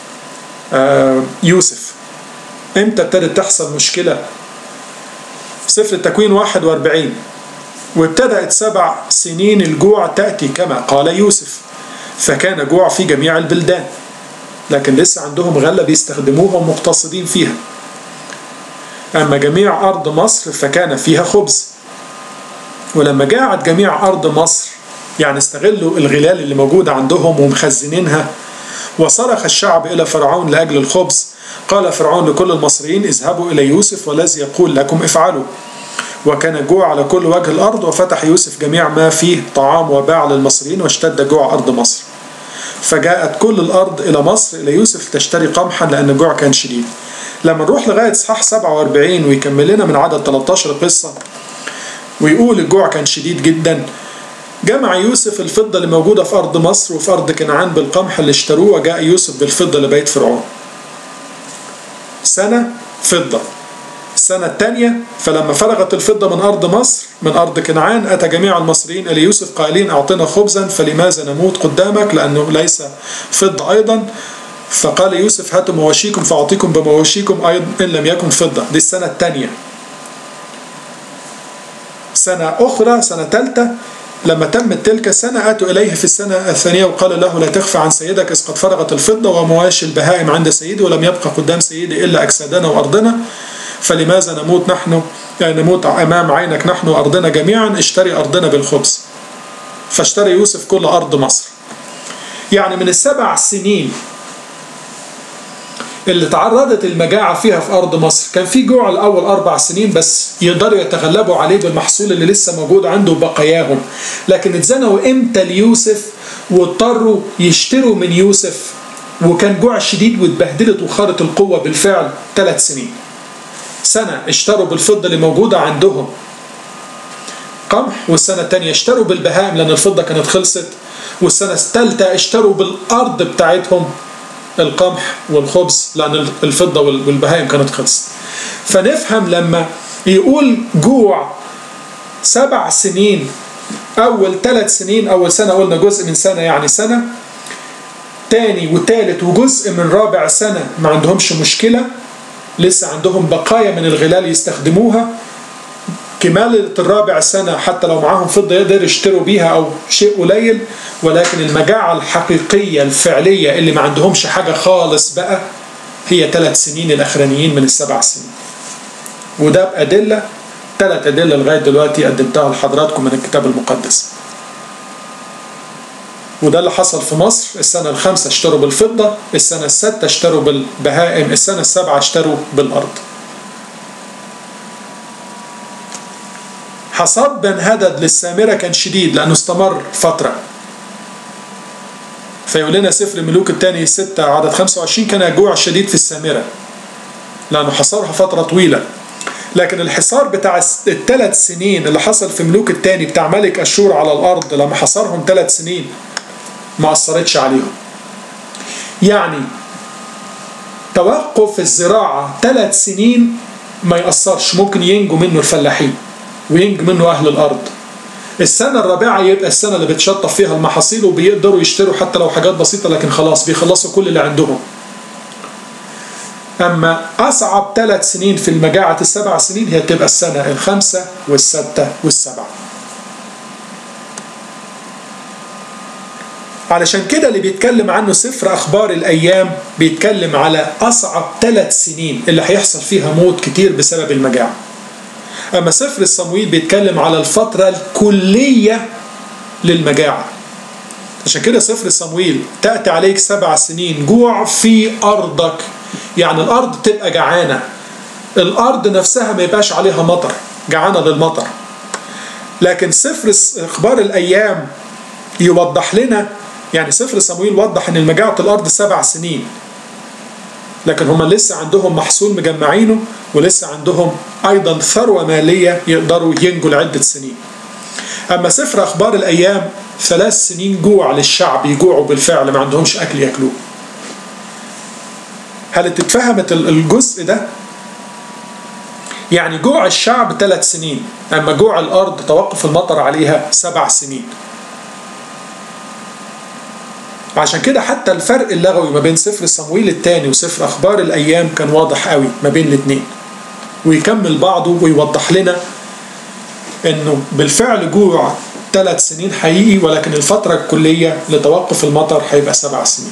يوسف امتى ابتدت تحصل مشكلة سفر التكوين 41 وابتدأت سبع سنين الجوع تأتي كما قال يوسف فكان جوع في جميع البلدان لكن لسه عندهم غلة بيستخدموها ومقتصدين فيها أما جميع أرض مصر فكان فيها خبز ولما جاعت جميع أرض مصر يعني استغلوا الغلال اللي موجودة عندهم ومخزنينها وصرخ الشعب إلى فرعون لأجل الخبز قال فرعون لكل المصريين اذهبوا إلى يوسف والذي يقول لكم افعلوا وكان جوع على كل وجه الأرض وفتح يوسف جميع ما فيه طعام وباع للمصريين واشتد جوع أرض مصر فجاءت كل الأرض إلى مصر إلى يوسف تشتري قمحا لأن الجوع كان شديد لما نروح لغاية إصحاح 47 ويكمل لنا من عدد 13 قصة ويقول الجوع كان شديد جدا جمع يوسف الفضة اللي موجودة في أرض مصر وفي أرض كنعان بالقمح اللي اشتروه وجاء يوسف بالفضة لبيت فرعون سنة فضة السنة الثانية فلما فرغت الفضة من أرض مصر من أرض كنعان أتى جميع المصريين إلى يوسف قائلين أعطنا خبزا فلماذا نموت قدامك لأنه ليس فضة أيضا فقال يوسف هاتوا مواشيكم فأعطيكم بمواشيكم أيضا إن لم يكن فضة دي السنة الثانية سنة أخرى سنة ثالثة لما تمت تلك السنة أتوا إليه في السنة الثانية وقال له لا تخفى عن سيدك إذ قد فرغت الفضة ومواشي البهائم عند سيدي ولم يبقى قدام سيدي إلا أجسادنا وأرضنا فلماذا نموت نحن يعني نموت أمام عينك نحن وأرضنا جميعا اشتري أرضنا بالخبز فاشترى يوسف كل أرض مصر يعني من السبع سنين اللي تعرضت المجاعة فيها في أرض مصر كان في جوع الأول أربع سنين بس يقدروا يتغلبوا عليه بالمحصول اللي لسه موجود عنده وبقاياهم لكن اتزنقوا إمتى ليوسف واضطروا يشتروا من يوسف وكان جوع شديد واتبهدلت وخارت القوة بالفعل ثلاث سنين سنة اشتروا بالفضة اللي موجودة عندهم قمح والسنة الثانية اشتروا بالبهائم لأن الفضة كانت خلصت والسنة الثالثة اشتروا بالأرض بتاعتهم القمح والخبز لأن الفضة والبهائم كانت خلصت فنفهم لما يقول جوع سبع سنين أول ثلاث سنين أول سنة قلنا جزء من سنة يعني سنة تاني وتالت وجزء من رابع سنة ما عندهمش مشكلة لسه عندهم بقايا من الغلال يستخدموها كمال الرابع سنة حتى لو معاهم فضة يقدر يشتروا بيها أو شيء قليل ولكن المجاعة الحقيقية الفعلية اللي ما عندهمش حاجة خالص بقى هي ثلاث سنين الأخرانيين من السبع سنين وده بأدلة ثلاث أدلة لغاية دلوقتي قدمتها لحضراتكم من الكتاب المقدس وده اللي حصل في مصر السنة الخامسة اشتروا بالفضة السنة الستة اشتروا بالبهائم السنة السابعة اشتروا بالأرض حصاد بن هدد للسامرة كان شديد لأنه استمر فترة فيقول لنا سفر ملوك الثاني ستة عدد 25 كان جوع شديد في السامرة لأنه حصرها فترة طويلة لكن الحصار بتاع الثلاث سنين اللي حصل في ملوك الثاني بتاع ملك أشور على الأرض لما حصرهم ثلاث سنين ما أثرتش عليهم يعني توقف الزراعة ثلاث سنين ما يأثرش ممكن ينجوا منه الفلاحين وينجو منه أهل الأرض السنة الرابعة يبقى السنة اللي بتشطف فيها المحاصيل وبيقدروا يشتروا حتى لو حاجات بسيطة لكن خلاص بيخلصوا كل اللي عندهم أما أصعب ثلاث سنين في المجاعة السبع سنين هي تبقى السنة الخامسة والستة والسبعة علشان كده اللي بيتكلم عنه سفر أخبار الأيام بيتكلم على أصعب ثلاث سنين اللي هيحصل فيها موت كتير بسبب المجاعة أما سفر الصمويل بيتكلم على الفترة الكلية للمجاعة عشان كده سفر صمويل تأتي عليك سبع سنين جوع في أرضك يعني الأرض تبقى جعانة الأرض نفسها ما يبقاش عليها مطر جعانة للمطر لكن سفر أخبار الأيام يوضح لنا يعني سفر صمويل وضح ان المجاعة الأرض سبع سنين لكن هم لسه عندهم محصول مجمعينه ولسه عندهم أيضا ثروة مالية يقدروا ينجوا لعدة سنين أما سفر أخبار الأيام ثلاث سنين جوع للشعب يجوعوا بالفعل ما عندهمش أكل يأكلوه هل اتفهمت الجزء ده؟ يعني جوع الشعب ثلاث سنين أما جوع الأرض توقف المطر عليها سبع سنين وعشان كده حتى الفرق اللغوي ما بين سفر صمويل الثاني وسفر أخبار الأيام كان واضح قوي ما بين الاثنين ويكمل بعضه ويوضح لنا انه بالفعل جوع ثلاث سنين حقيقي ولكن الفترة الكلية لتوقف المطر هيبقى سبع سنين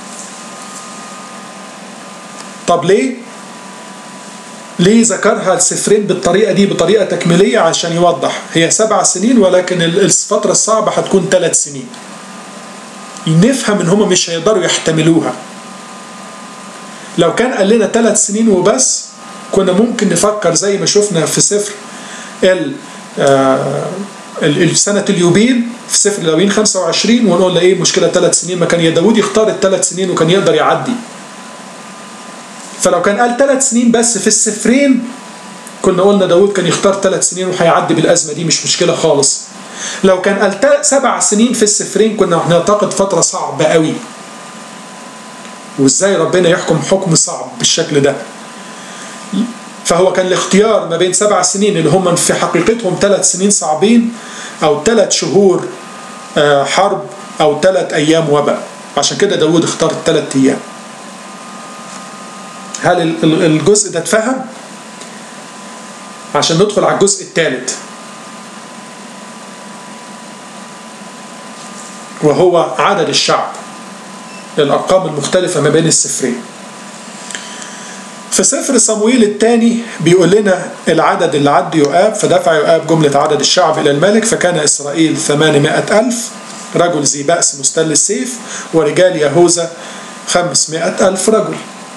طب ليه؟ ليه ذكرها السفرين بالطريقة دي بطريقة تكميلية عشان يوضح هي سبع سنين ولكن الفترة الصعبة هتكون ثلاث سنين نفهم ان هم مش هيقدروا يحتملوها لو كان قال لنا ثلاث سنين وبس كنا ممكن نفكر زي ما شفنا في سفر ال سنة اليوبيل في سفر اللاويين 25 ونقول له ايه مشكلة ثلاث سنين ما كان يا داوود يختار الثلاث سنين وكان يقدر يعدي فلو كان قال ثلاث سنين بس في السفرين كنا قلنا داوود كان يختار ثلاث سنين وهيعدي بالأزمة دي مش مشكلة خالص لو كان قال سبع سنين في السفرين كنا هنعتقد فترة صعبة قوي وازاي ربنا يحكم حكم صعب بالشكل ده فهو كان الاختيار ما بين سبع سنين اللي هم في حقيقتهم ثلاث سنين صعبين او ثلاث شهور حرب او ثلاث ايام وباء عشان كده داود اختار الثلاث ايام هل الجزء ده اتفهم عشان ندخل على الجزء الثالث وهو عدد الشعب الأرقام المختلفة ما بين السفرين في سفر صمويل الثاني بيقول لنا العدد اللي عد يؤاب فدفع يؤاب جملة عدد الشعب إلى الملك فكان إسرائيل ثمانمائة ألف رجل ذي بأس مستل السيف ورجال يهوذا خمسمائة ألف رجل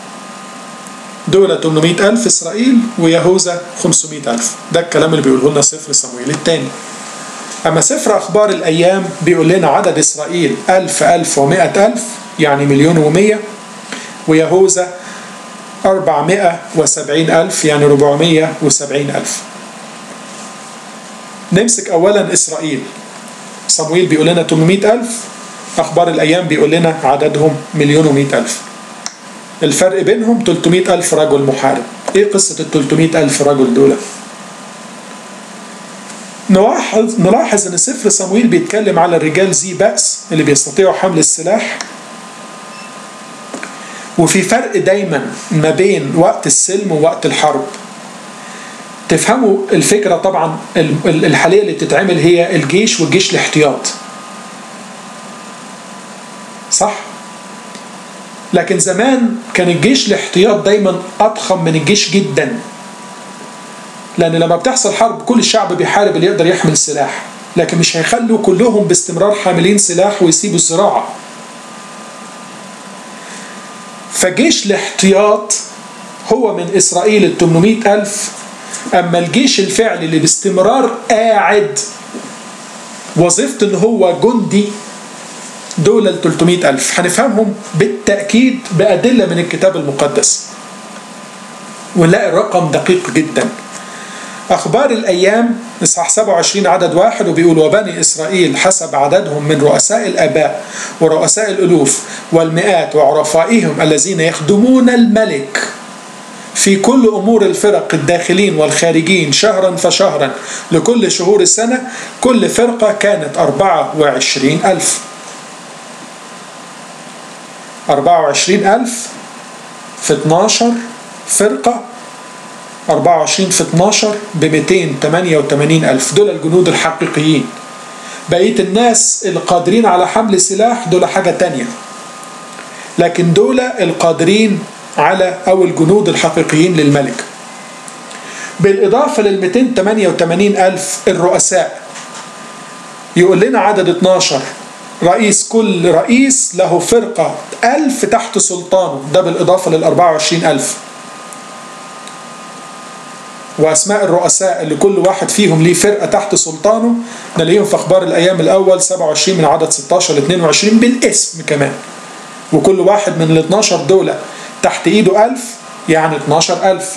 دول 800 ألف إسرائيل ويهوذا 500 ألف ده الكلام اللي بيقوله لنا سفر صمويل الثاني أما سفر أخبار الأيام بيقول لنا عدد إسرائيل ألف ألف ومائة ألف يعني مليون ومية ويهوذا أربعمائة وسبعين ألف يعني ربعمية وسبعين ألف نمسك أولا إسرائيل صمويل بيقول لنا 800 ألف أخبار الأيام بيقول لنا عددهم مليون ومئة ألف الفرق بينهم 300 ألف رجل محارب إيه قصة ال 300 ألف رجل دول نلاحظ نلاحظ ان سفر صمويل بيتكلم على الرجال ذي بأس اللي بيستطيعوا حمل السلاح وفي فرق دايما ما بين وقت السلم ووقت الحرب تفهموا الفكرة طبعا الحالية اللي بتتعمل هي الجيش والجيش الاحتياط صح لكن زمان كان الجيش الاحتياط دايما أضخم من الجيش جدا لأن لما بتحصل حرب كل الشعب بيحارب اللي يقدر يحمل سلاح لكن مش هيخلوا كلهم باستمرار حاملين سلاح ويسيبوا الزراعة فجيش الاحتياط هو من إسرائيل ال 800 ألف أما الجيش الفعلي اللي باستمرار قاعد وظيفته إن هو جندي دول ال 300 ألف هنفهمهم بالتأكيد بأدلة من الكتاب المقدس ونلاقي الرقم دقيق جدا أخبار الأيام إصحاح 27 عدد واحد وبيقول وبني إسرائيل حسب عددهم من رؤساء الآباء ورؤساء الألوف والمئات وعرفائهم الذين يخدمون الملك في كل أمور الفرق الداخلين والخارجين شهرا فشهرا لكل شهور السنة كل فرقة كانت 24 ألف 24 ألف في 12 فرقة 24 في 12 ب 288 ألف دول الجنود الحقيقيين بقية الناس القادرين على حمل سلاح دول حاجة تانية لكن دول القادرين على أو الجنود الحقيقيين للملك بالإضافة لل 288 ألف الرؤساء يقول لنا عدد 12 رئيس كل رئيس له فرقة ألف تحت سلطانه ده بالإضافة لل 24 ألف وأسماء الرؤساء اللي كل واحد فيهم ليه فرقة تحت سلطانه نلاقيهم في أخبار الأيام الأول 27 من عدد 16 ل 22 بالاسم كمان وكل واحد من ال 12 دول تحت إيده 1000 يعني 12000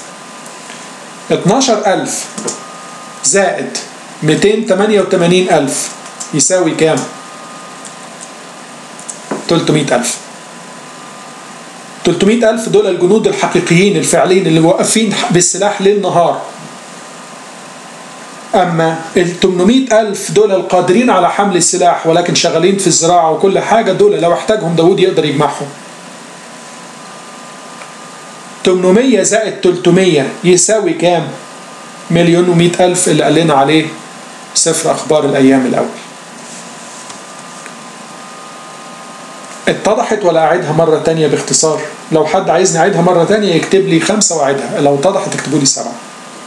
12000 زائد 288000 يساوي كام؟ 300000 300 ألف دول الجنود الحقيقيين الفعليين اللي واقفين بالسلاح ليل نهار أما ال 800 ألف دول القادرين على حمل السلاح ولكن شغالين في الزراعة وكل حاجة دول لو احتاجهم داود يقدر يجمعهم 800 زائد 300 يساوي كام؟ مليون ومئة ألف اللي قال لنا عليه سفر أخبار الأيام الأول اتضحت ولا أعيدها مرة تانية باختصار لو حد عايزني أعيدها مرة تانية يكتب لي خمسة وأعيدها لو اتضحت اكتبوا لي سبعة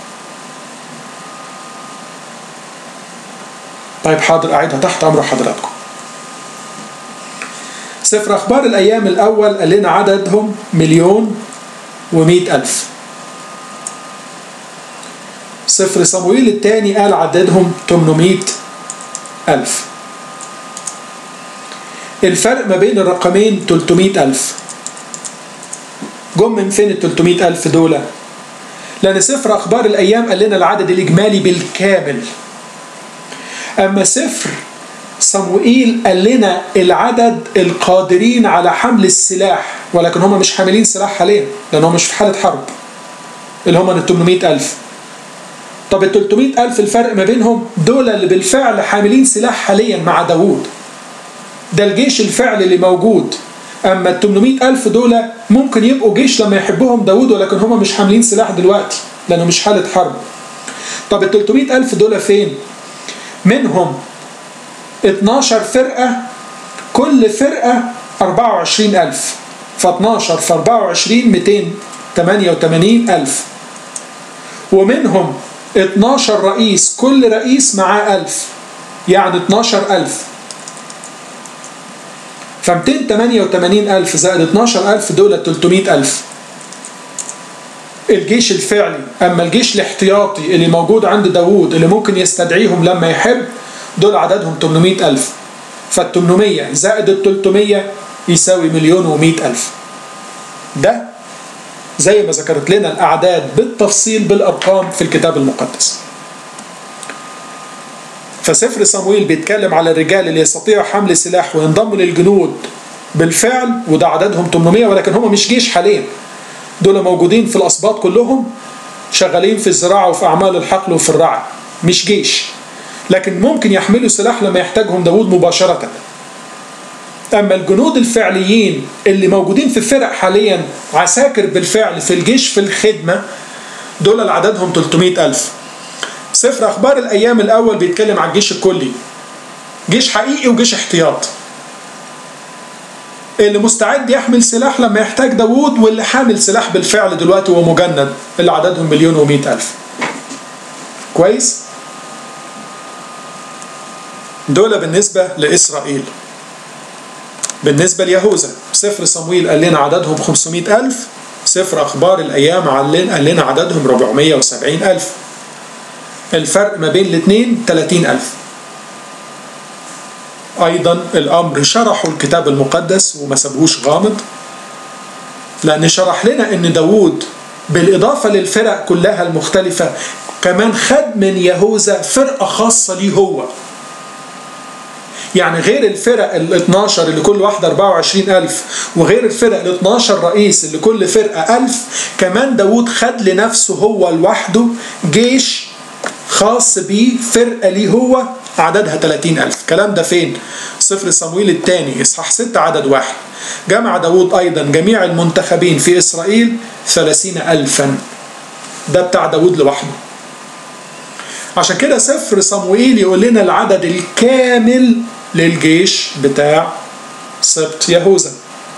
طيب حاضر أعيدها تحت أمر حضراتكم سفر أخبار الأيام الأول قال لنا عددهم مليون ومئة ألف سفر صموئيل الثاني قال عددهم 800 ألف الفرق ما بين الرقمين 300 ألف جم من فين ال 300 ألف دول لأن سفر أخبار الأيام قال لنا العدد الإجمالي بالكامل أما سفر صموئيل قال لنا العدد القادرين على حمل السلاح ولكن هم مش حاملين سلاح حاليا لأن هم مش في حالة حرب اللي هم ال 800 ألف طب ال 300 ألف الفرق ما بينهم دول اللي بالفعل حاملين سلاح حاليا مع داوود ده الجيش الفعلي اللي موجود أما ال 800 ألف دول ممكن يبقوا جيش لما يحبهم داوود ولكن هم مش حاملين سلاح دلوقتي لأنه مش حالة حرب طب ال 300 ألف دول فين؟ منهم 12 فرقة كل فرقة 24 ألف ف 12 في 24 288 ألف ومنهم 12 رئيس كل رئيس معاه 1000 يعني 12000 ف 288000 زائد 12000 دول 300000 الجيش الفعلي اما الجيش الاحتياطي اللي موجود عند داوود اللي ممكن يستدعيهم لما يحب دول عددهم 800000 فال 800 زائد ال 300 يساوي مليون و ألف ده زي ما ذكرت لنا الأعداد بالتفصيل بالأرقام في الكتاب المقدس فسفر صمويل بيتكلم على الرجال اللي يستطيعوا حمل سلاح وينضموا للجنود بالفعل وده عددهم 800 ولكن هم مش جيش حاليا دول موجودين في الأسباط كلهم شغالين في الزراعة وفي أعمال الحقل وفي الرعي مش جيش لكن ممكن يحملوا سلاح لما يحتاجهم داود مباشرة أما الجنود الفعليين اللي موجودين في الفرق حاليا عساكر بالفعل في الجيش في الخدمة دول اللي عددهم 300 ألف سفر أخبار الأيام الأول بيتكلم عن الجيش الكلي جيش حقيقي وجيش احتياط اللي مستعد يحمل سلاح لما يحتاج داوود واللي حامل سلاح بالفعل دلوقتي ومجند اللي عددهم مليون ومئة ألف كويس دول بالنسبة لإسرائيل بالنسبة ليهوذا سفر صمويل قال لنا عددهم 500 ألف سفر أخبار الأيام قال لنا عددهم 470 ألف الفرق ما بين الاثنين 30 ألف أيضا الأمر شرحوا الكتاب المقدس وما سابوهوش غامض لأن شرح لنا أن داوود بالإضافة للفرق كلها المختلفة كمان خد من يهوذا فرقة خاصة ليه هو يعني غير الفرق ال 12 اللي كل واحدة 24 ألف وغير الفرق ال 12 رئيس اللي كل فرقة ألف كمان داوود خد لنفسه هو لوحده جيش خاص بيه فرقة ليه هو عددها 30 ألف الكلام ده فين؟ سفر صمويل الثاني إصحاح 6 عدد واحد جمع داود أيضا جميع المنتخبين في إسرائيل 30 ألفا ده بتاع داود لوحده عشان كده سفر صموئيل يقول لنا العدد الكامل للجيش بتاع سبط يهوذا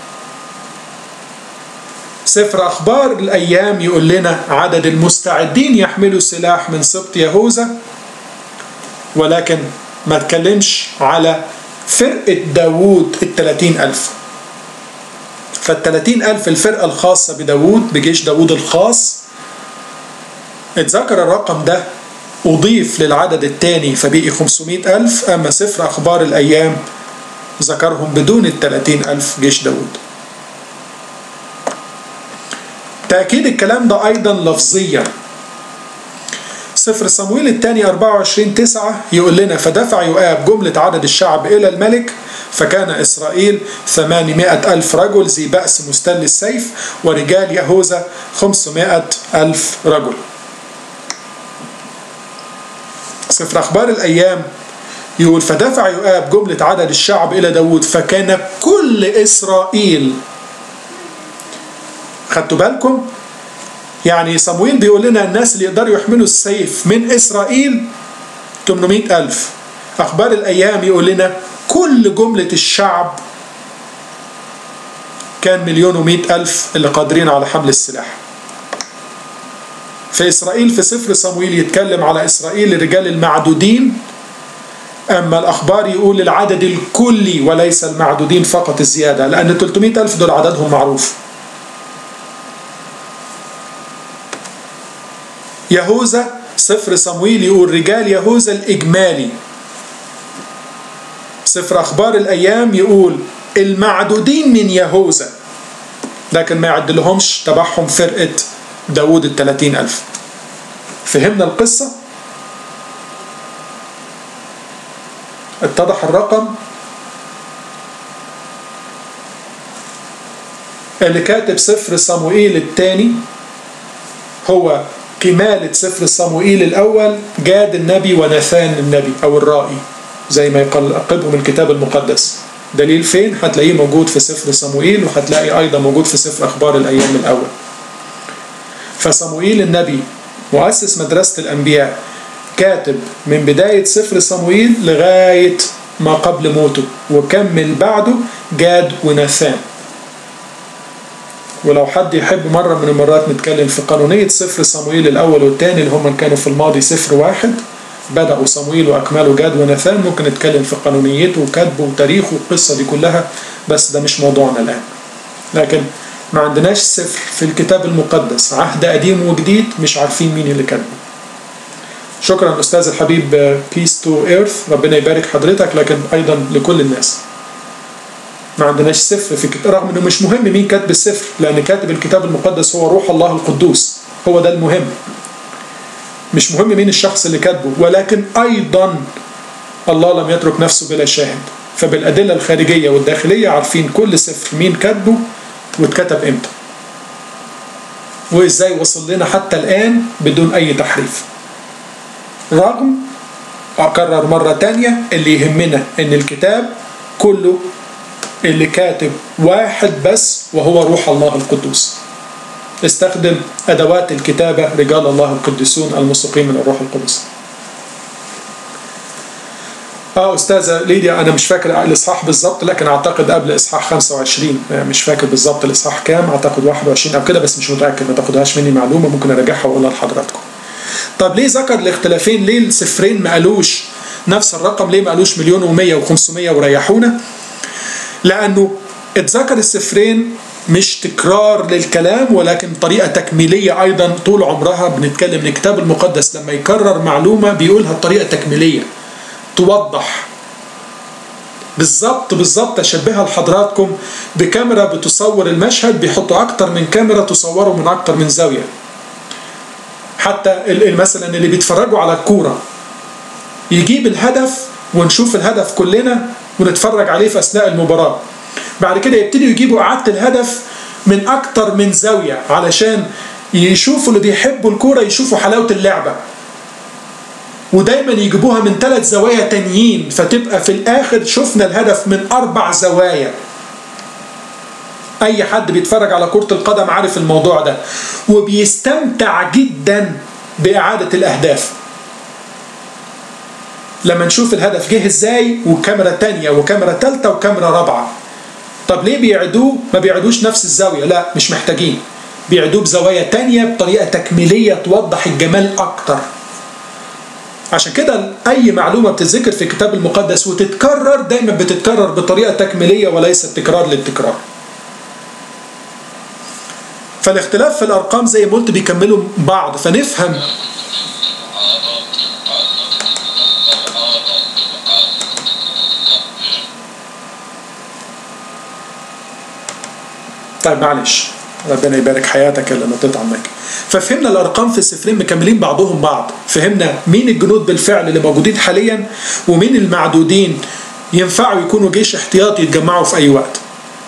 سفر أخبار الأيام يقول لنا عدد المستعدين يحملوا سلاح من سبط يهوذا ولكن ما تكلمش على فرقة داوود التلاتين ألف فالتلاتين ألف الفرقة الخاصة بداوود بجيش داوود الخاص اتذكر الرقم ده أضيف للعدد الثاني فبقي 500 ألف أما سفر أخبار الأيام ذكرهم بدون الثلاثين ألف جيش داود تأكيد الكلام ده أيضا لفظيا سفر صمويل الثاني 24 9 يقول لنا فدفع يؤاب جملة عدد الشعب إلى الملك فكان إسرائيل 800 ألف رجل ذي بأس مستل السيف ورجال يهوذا 500 ألف رجل سفر أخبار الأيام يقول فدفع يؤاب جملة عدد الشعب إلى داود فكان كل إسرائيل خدتوا بالكم يعني صمويل بيقول لنا الناس اللي يقدروا يحملوا السيف من إسرائيل 800 ألف أخبار الأيام يقول لنا كل جملة الشعب كان مليون ومئة ألف اللي قادرين على حمل السلاح في إسرائيل في سفر صمويل يتكلم على إسرائيل الرجال المعدودين أما الأخبار يقول العدد الكلي وليس المعدودين فقط الزيادة لأن 300 ألف دول عددهم معروف يهوذا سفر صمويل يقول رجال يهوذا الإجمالي سفر أخبار الأيام يقول المعدودين من يهوذا لكن ما يعدلهمش تبعهم فرقة داود الثلاثين ألف فهمنا القصة اتضح الرقم اللي كاتب سفر صموئيل الثاني هو كمالة سفر صموئيل الأول جاد النبي وناثان النبي أو الرائي زي ما يقلقبهم الكتاب المقدس دليل فين هتلاقيه موجود في سفر صموئيل وهتلاقي أيضا موجود في سفر أخبار الأيام الأول فصموئيل النبي مؤسس مدرسة الأنبياء كاتب من بداية سفر صموئيل لغاية ما قبل موته وكمل بعده جاد وناثان ولو حد يحب مرة من المرات نتكلم في قانونية سفر صموئيل الأول والثاني اللي هم كانوا في الماضي سفر واحد بدأوا صموئيل وأكملوا جاد وناثان ممكن نتكلم في قانونيته وكتبه وتاريخه والقصة دي كلها بس ده مش موضوعنا الآن لكن ما عندناش سفر في الكتاب المقدس عهد قديم وجديد مش عارفين مين اللي كتبه شكرا أستاذ الحبيب بيس تو ايرث ربنا يبارك حضرتك لكن أيضا لكل الناس ما عندناش سفر في كتاب رغم انه مش مهم مين كاتب السفر لان كاتب الكتاب المقدس هو روح الله القدوس هو ده المهم مش مهم مين الشخص اللي كاتبه ولكن ايضا الله لم يترك نفسه بلا شاهد فبالادله الخارجيه والداخليه عارفين كل سفر مين كاتبه واتكتب امتى وازاي وصل لنا حتى الان بدون اي تحريف رغم اكرر مره تانية اللي يهمنا ان الكتاب كله اللي كاتب واحد بس وهو روح الله القدوس استخدم أدوات الكتابة رجال الله القديسون المسوقين من الروح القدس اه استاذه ليديا انا مش فاكر الاصحاح بالظبط لكن اعتقد قبل اصحاح 25 مش فاكر بالظبط الاصحاح كام اعتقد 21 او كده بس مش متاكد ما تاخدهاش مني معلومه ممكن اراجعها واقولها لحضراتكم طب ليه ذكر الاختلافين ليه السفرين ما قالوش نفس الرقم ليه ما قالوش مليون و100 و500 وريحونا لأنه اتذكر السفرين مش تكرار للكلام ولكن طريقة تكميلية أيضا طول عمرها بنتكلم الكتاب المقدس لما يكرر معلومة بيقولها بطريقة تكميلية توضح بالظبط بالظبط أشبهها لحضراتكم بكاميرا بتصور المشهد بيحطوا أكتر من كاميرا تصوره من أكتر من زاوية حتى مثلا اللي بيتفرجوا على الكورة يجيب الهدف ونشوف الهدف كلنا ونتفرج عليه في أثناء المباراة بعد كده يبتدوا يجيبوا إعادة الهدف من أكتر من زاوية علشان يشوفوا اللي بيحبوا الكورة يشوفوا حلاوة اللعبة ودايما يجيبوها من ثلاث زوايا تانيين فتبقى في الآخر شفنا الهدف من أربع زوايا أي حد بيتفرج على كرة القدم عارف الموضوع ده وبيستمتع جدا بإعادة الأهداف لما نشوف الهدف جه ازاي وكاميرا تانية وكاميرا تالتة وكاميرا رابعة طب ليه بيعدوه ما بيعدوش نفس الزاوية لا مش محتاجين بيعدوه بزوايا تانية بطريقة تكميلية توضح الجمال أكتر عشان كده أي معلومة بتتذكر في الكتاب المقدس وتتكرر دايما بتتكرر بطريقة تكميلية وليس تكرار للتكرار فالاختلاف في الأرقام زي ما قلت بيكملوا بعض فنفهم طيب معلش ربنا يبارك حياتك اللي نطيت عنك ففهمنا الارقام في السفرين مكملين بعضهم بعض فهمنا مين الجنود بالفعل اللي موجودين حاليا ومين المعدودين ينفعوا يكونوا جيش احتياطي يتجمعوا في اي وقت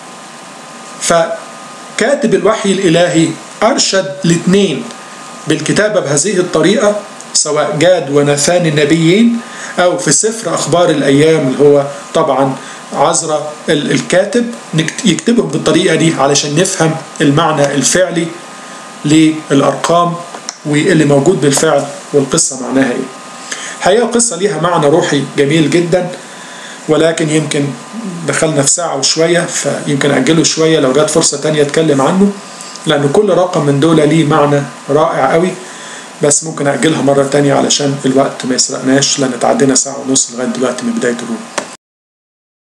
فكاتب الوحي الالهي ارشد الاثنين بالكتابه بهذه الطريقه سواء جاد وناثان النبيين او في سفر اخبار الايام اللي هو طبعا عذرا الكاتب يكتبهم بالطريقة دي علشان نفهم المعنى الفعلي للأرقام واللي موجود بالفعل والقصة معناها ايه حقيقة القصة ليها معنى روحي جميل جدا ولكن يمكن دخلنا في ساعة وشوية فيمكن أجله شوية لو جات فرصة تانية أتكلم عنه لأن كل رقم من دول ليه معنى رائع قوي بس ممكن أجلها مرة تانية علشان الوقت ما يسرقناش لأن تعدينا ساعة ونص لغاية دلوقتي من بداية الروم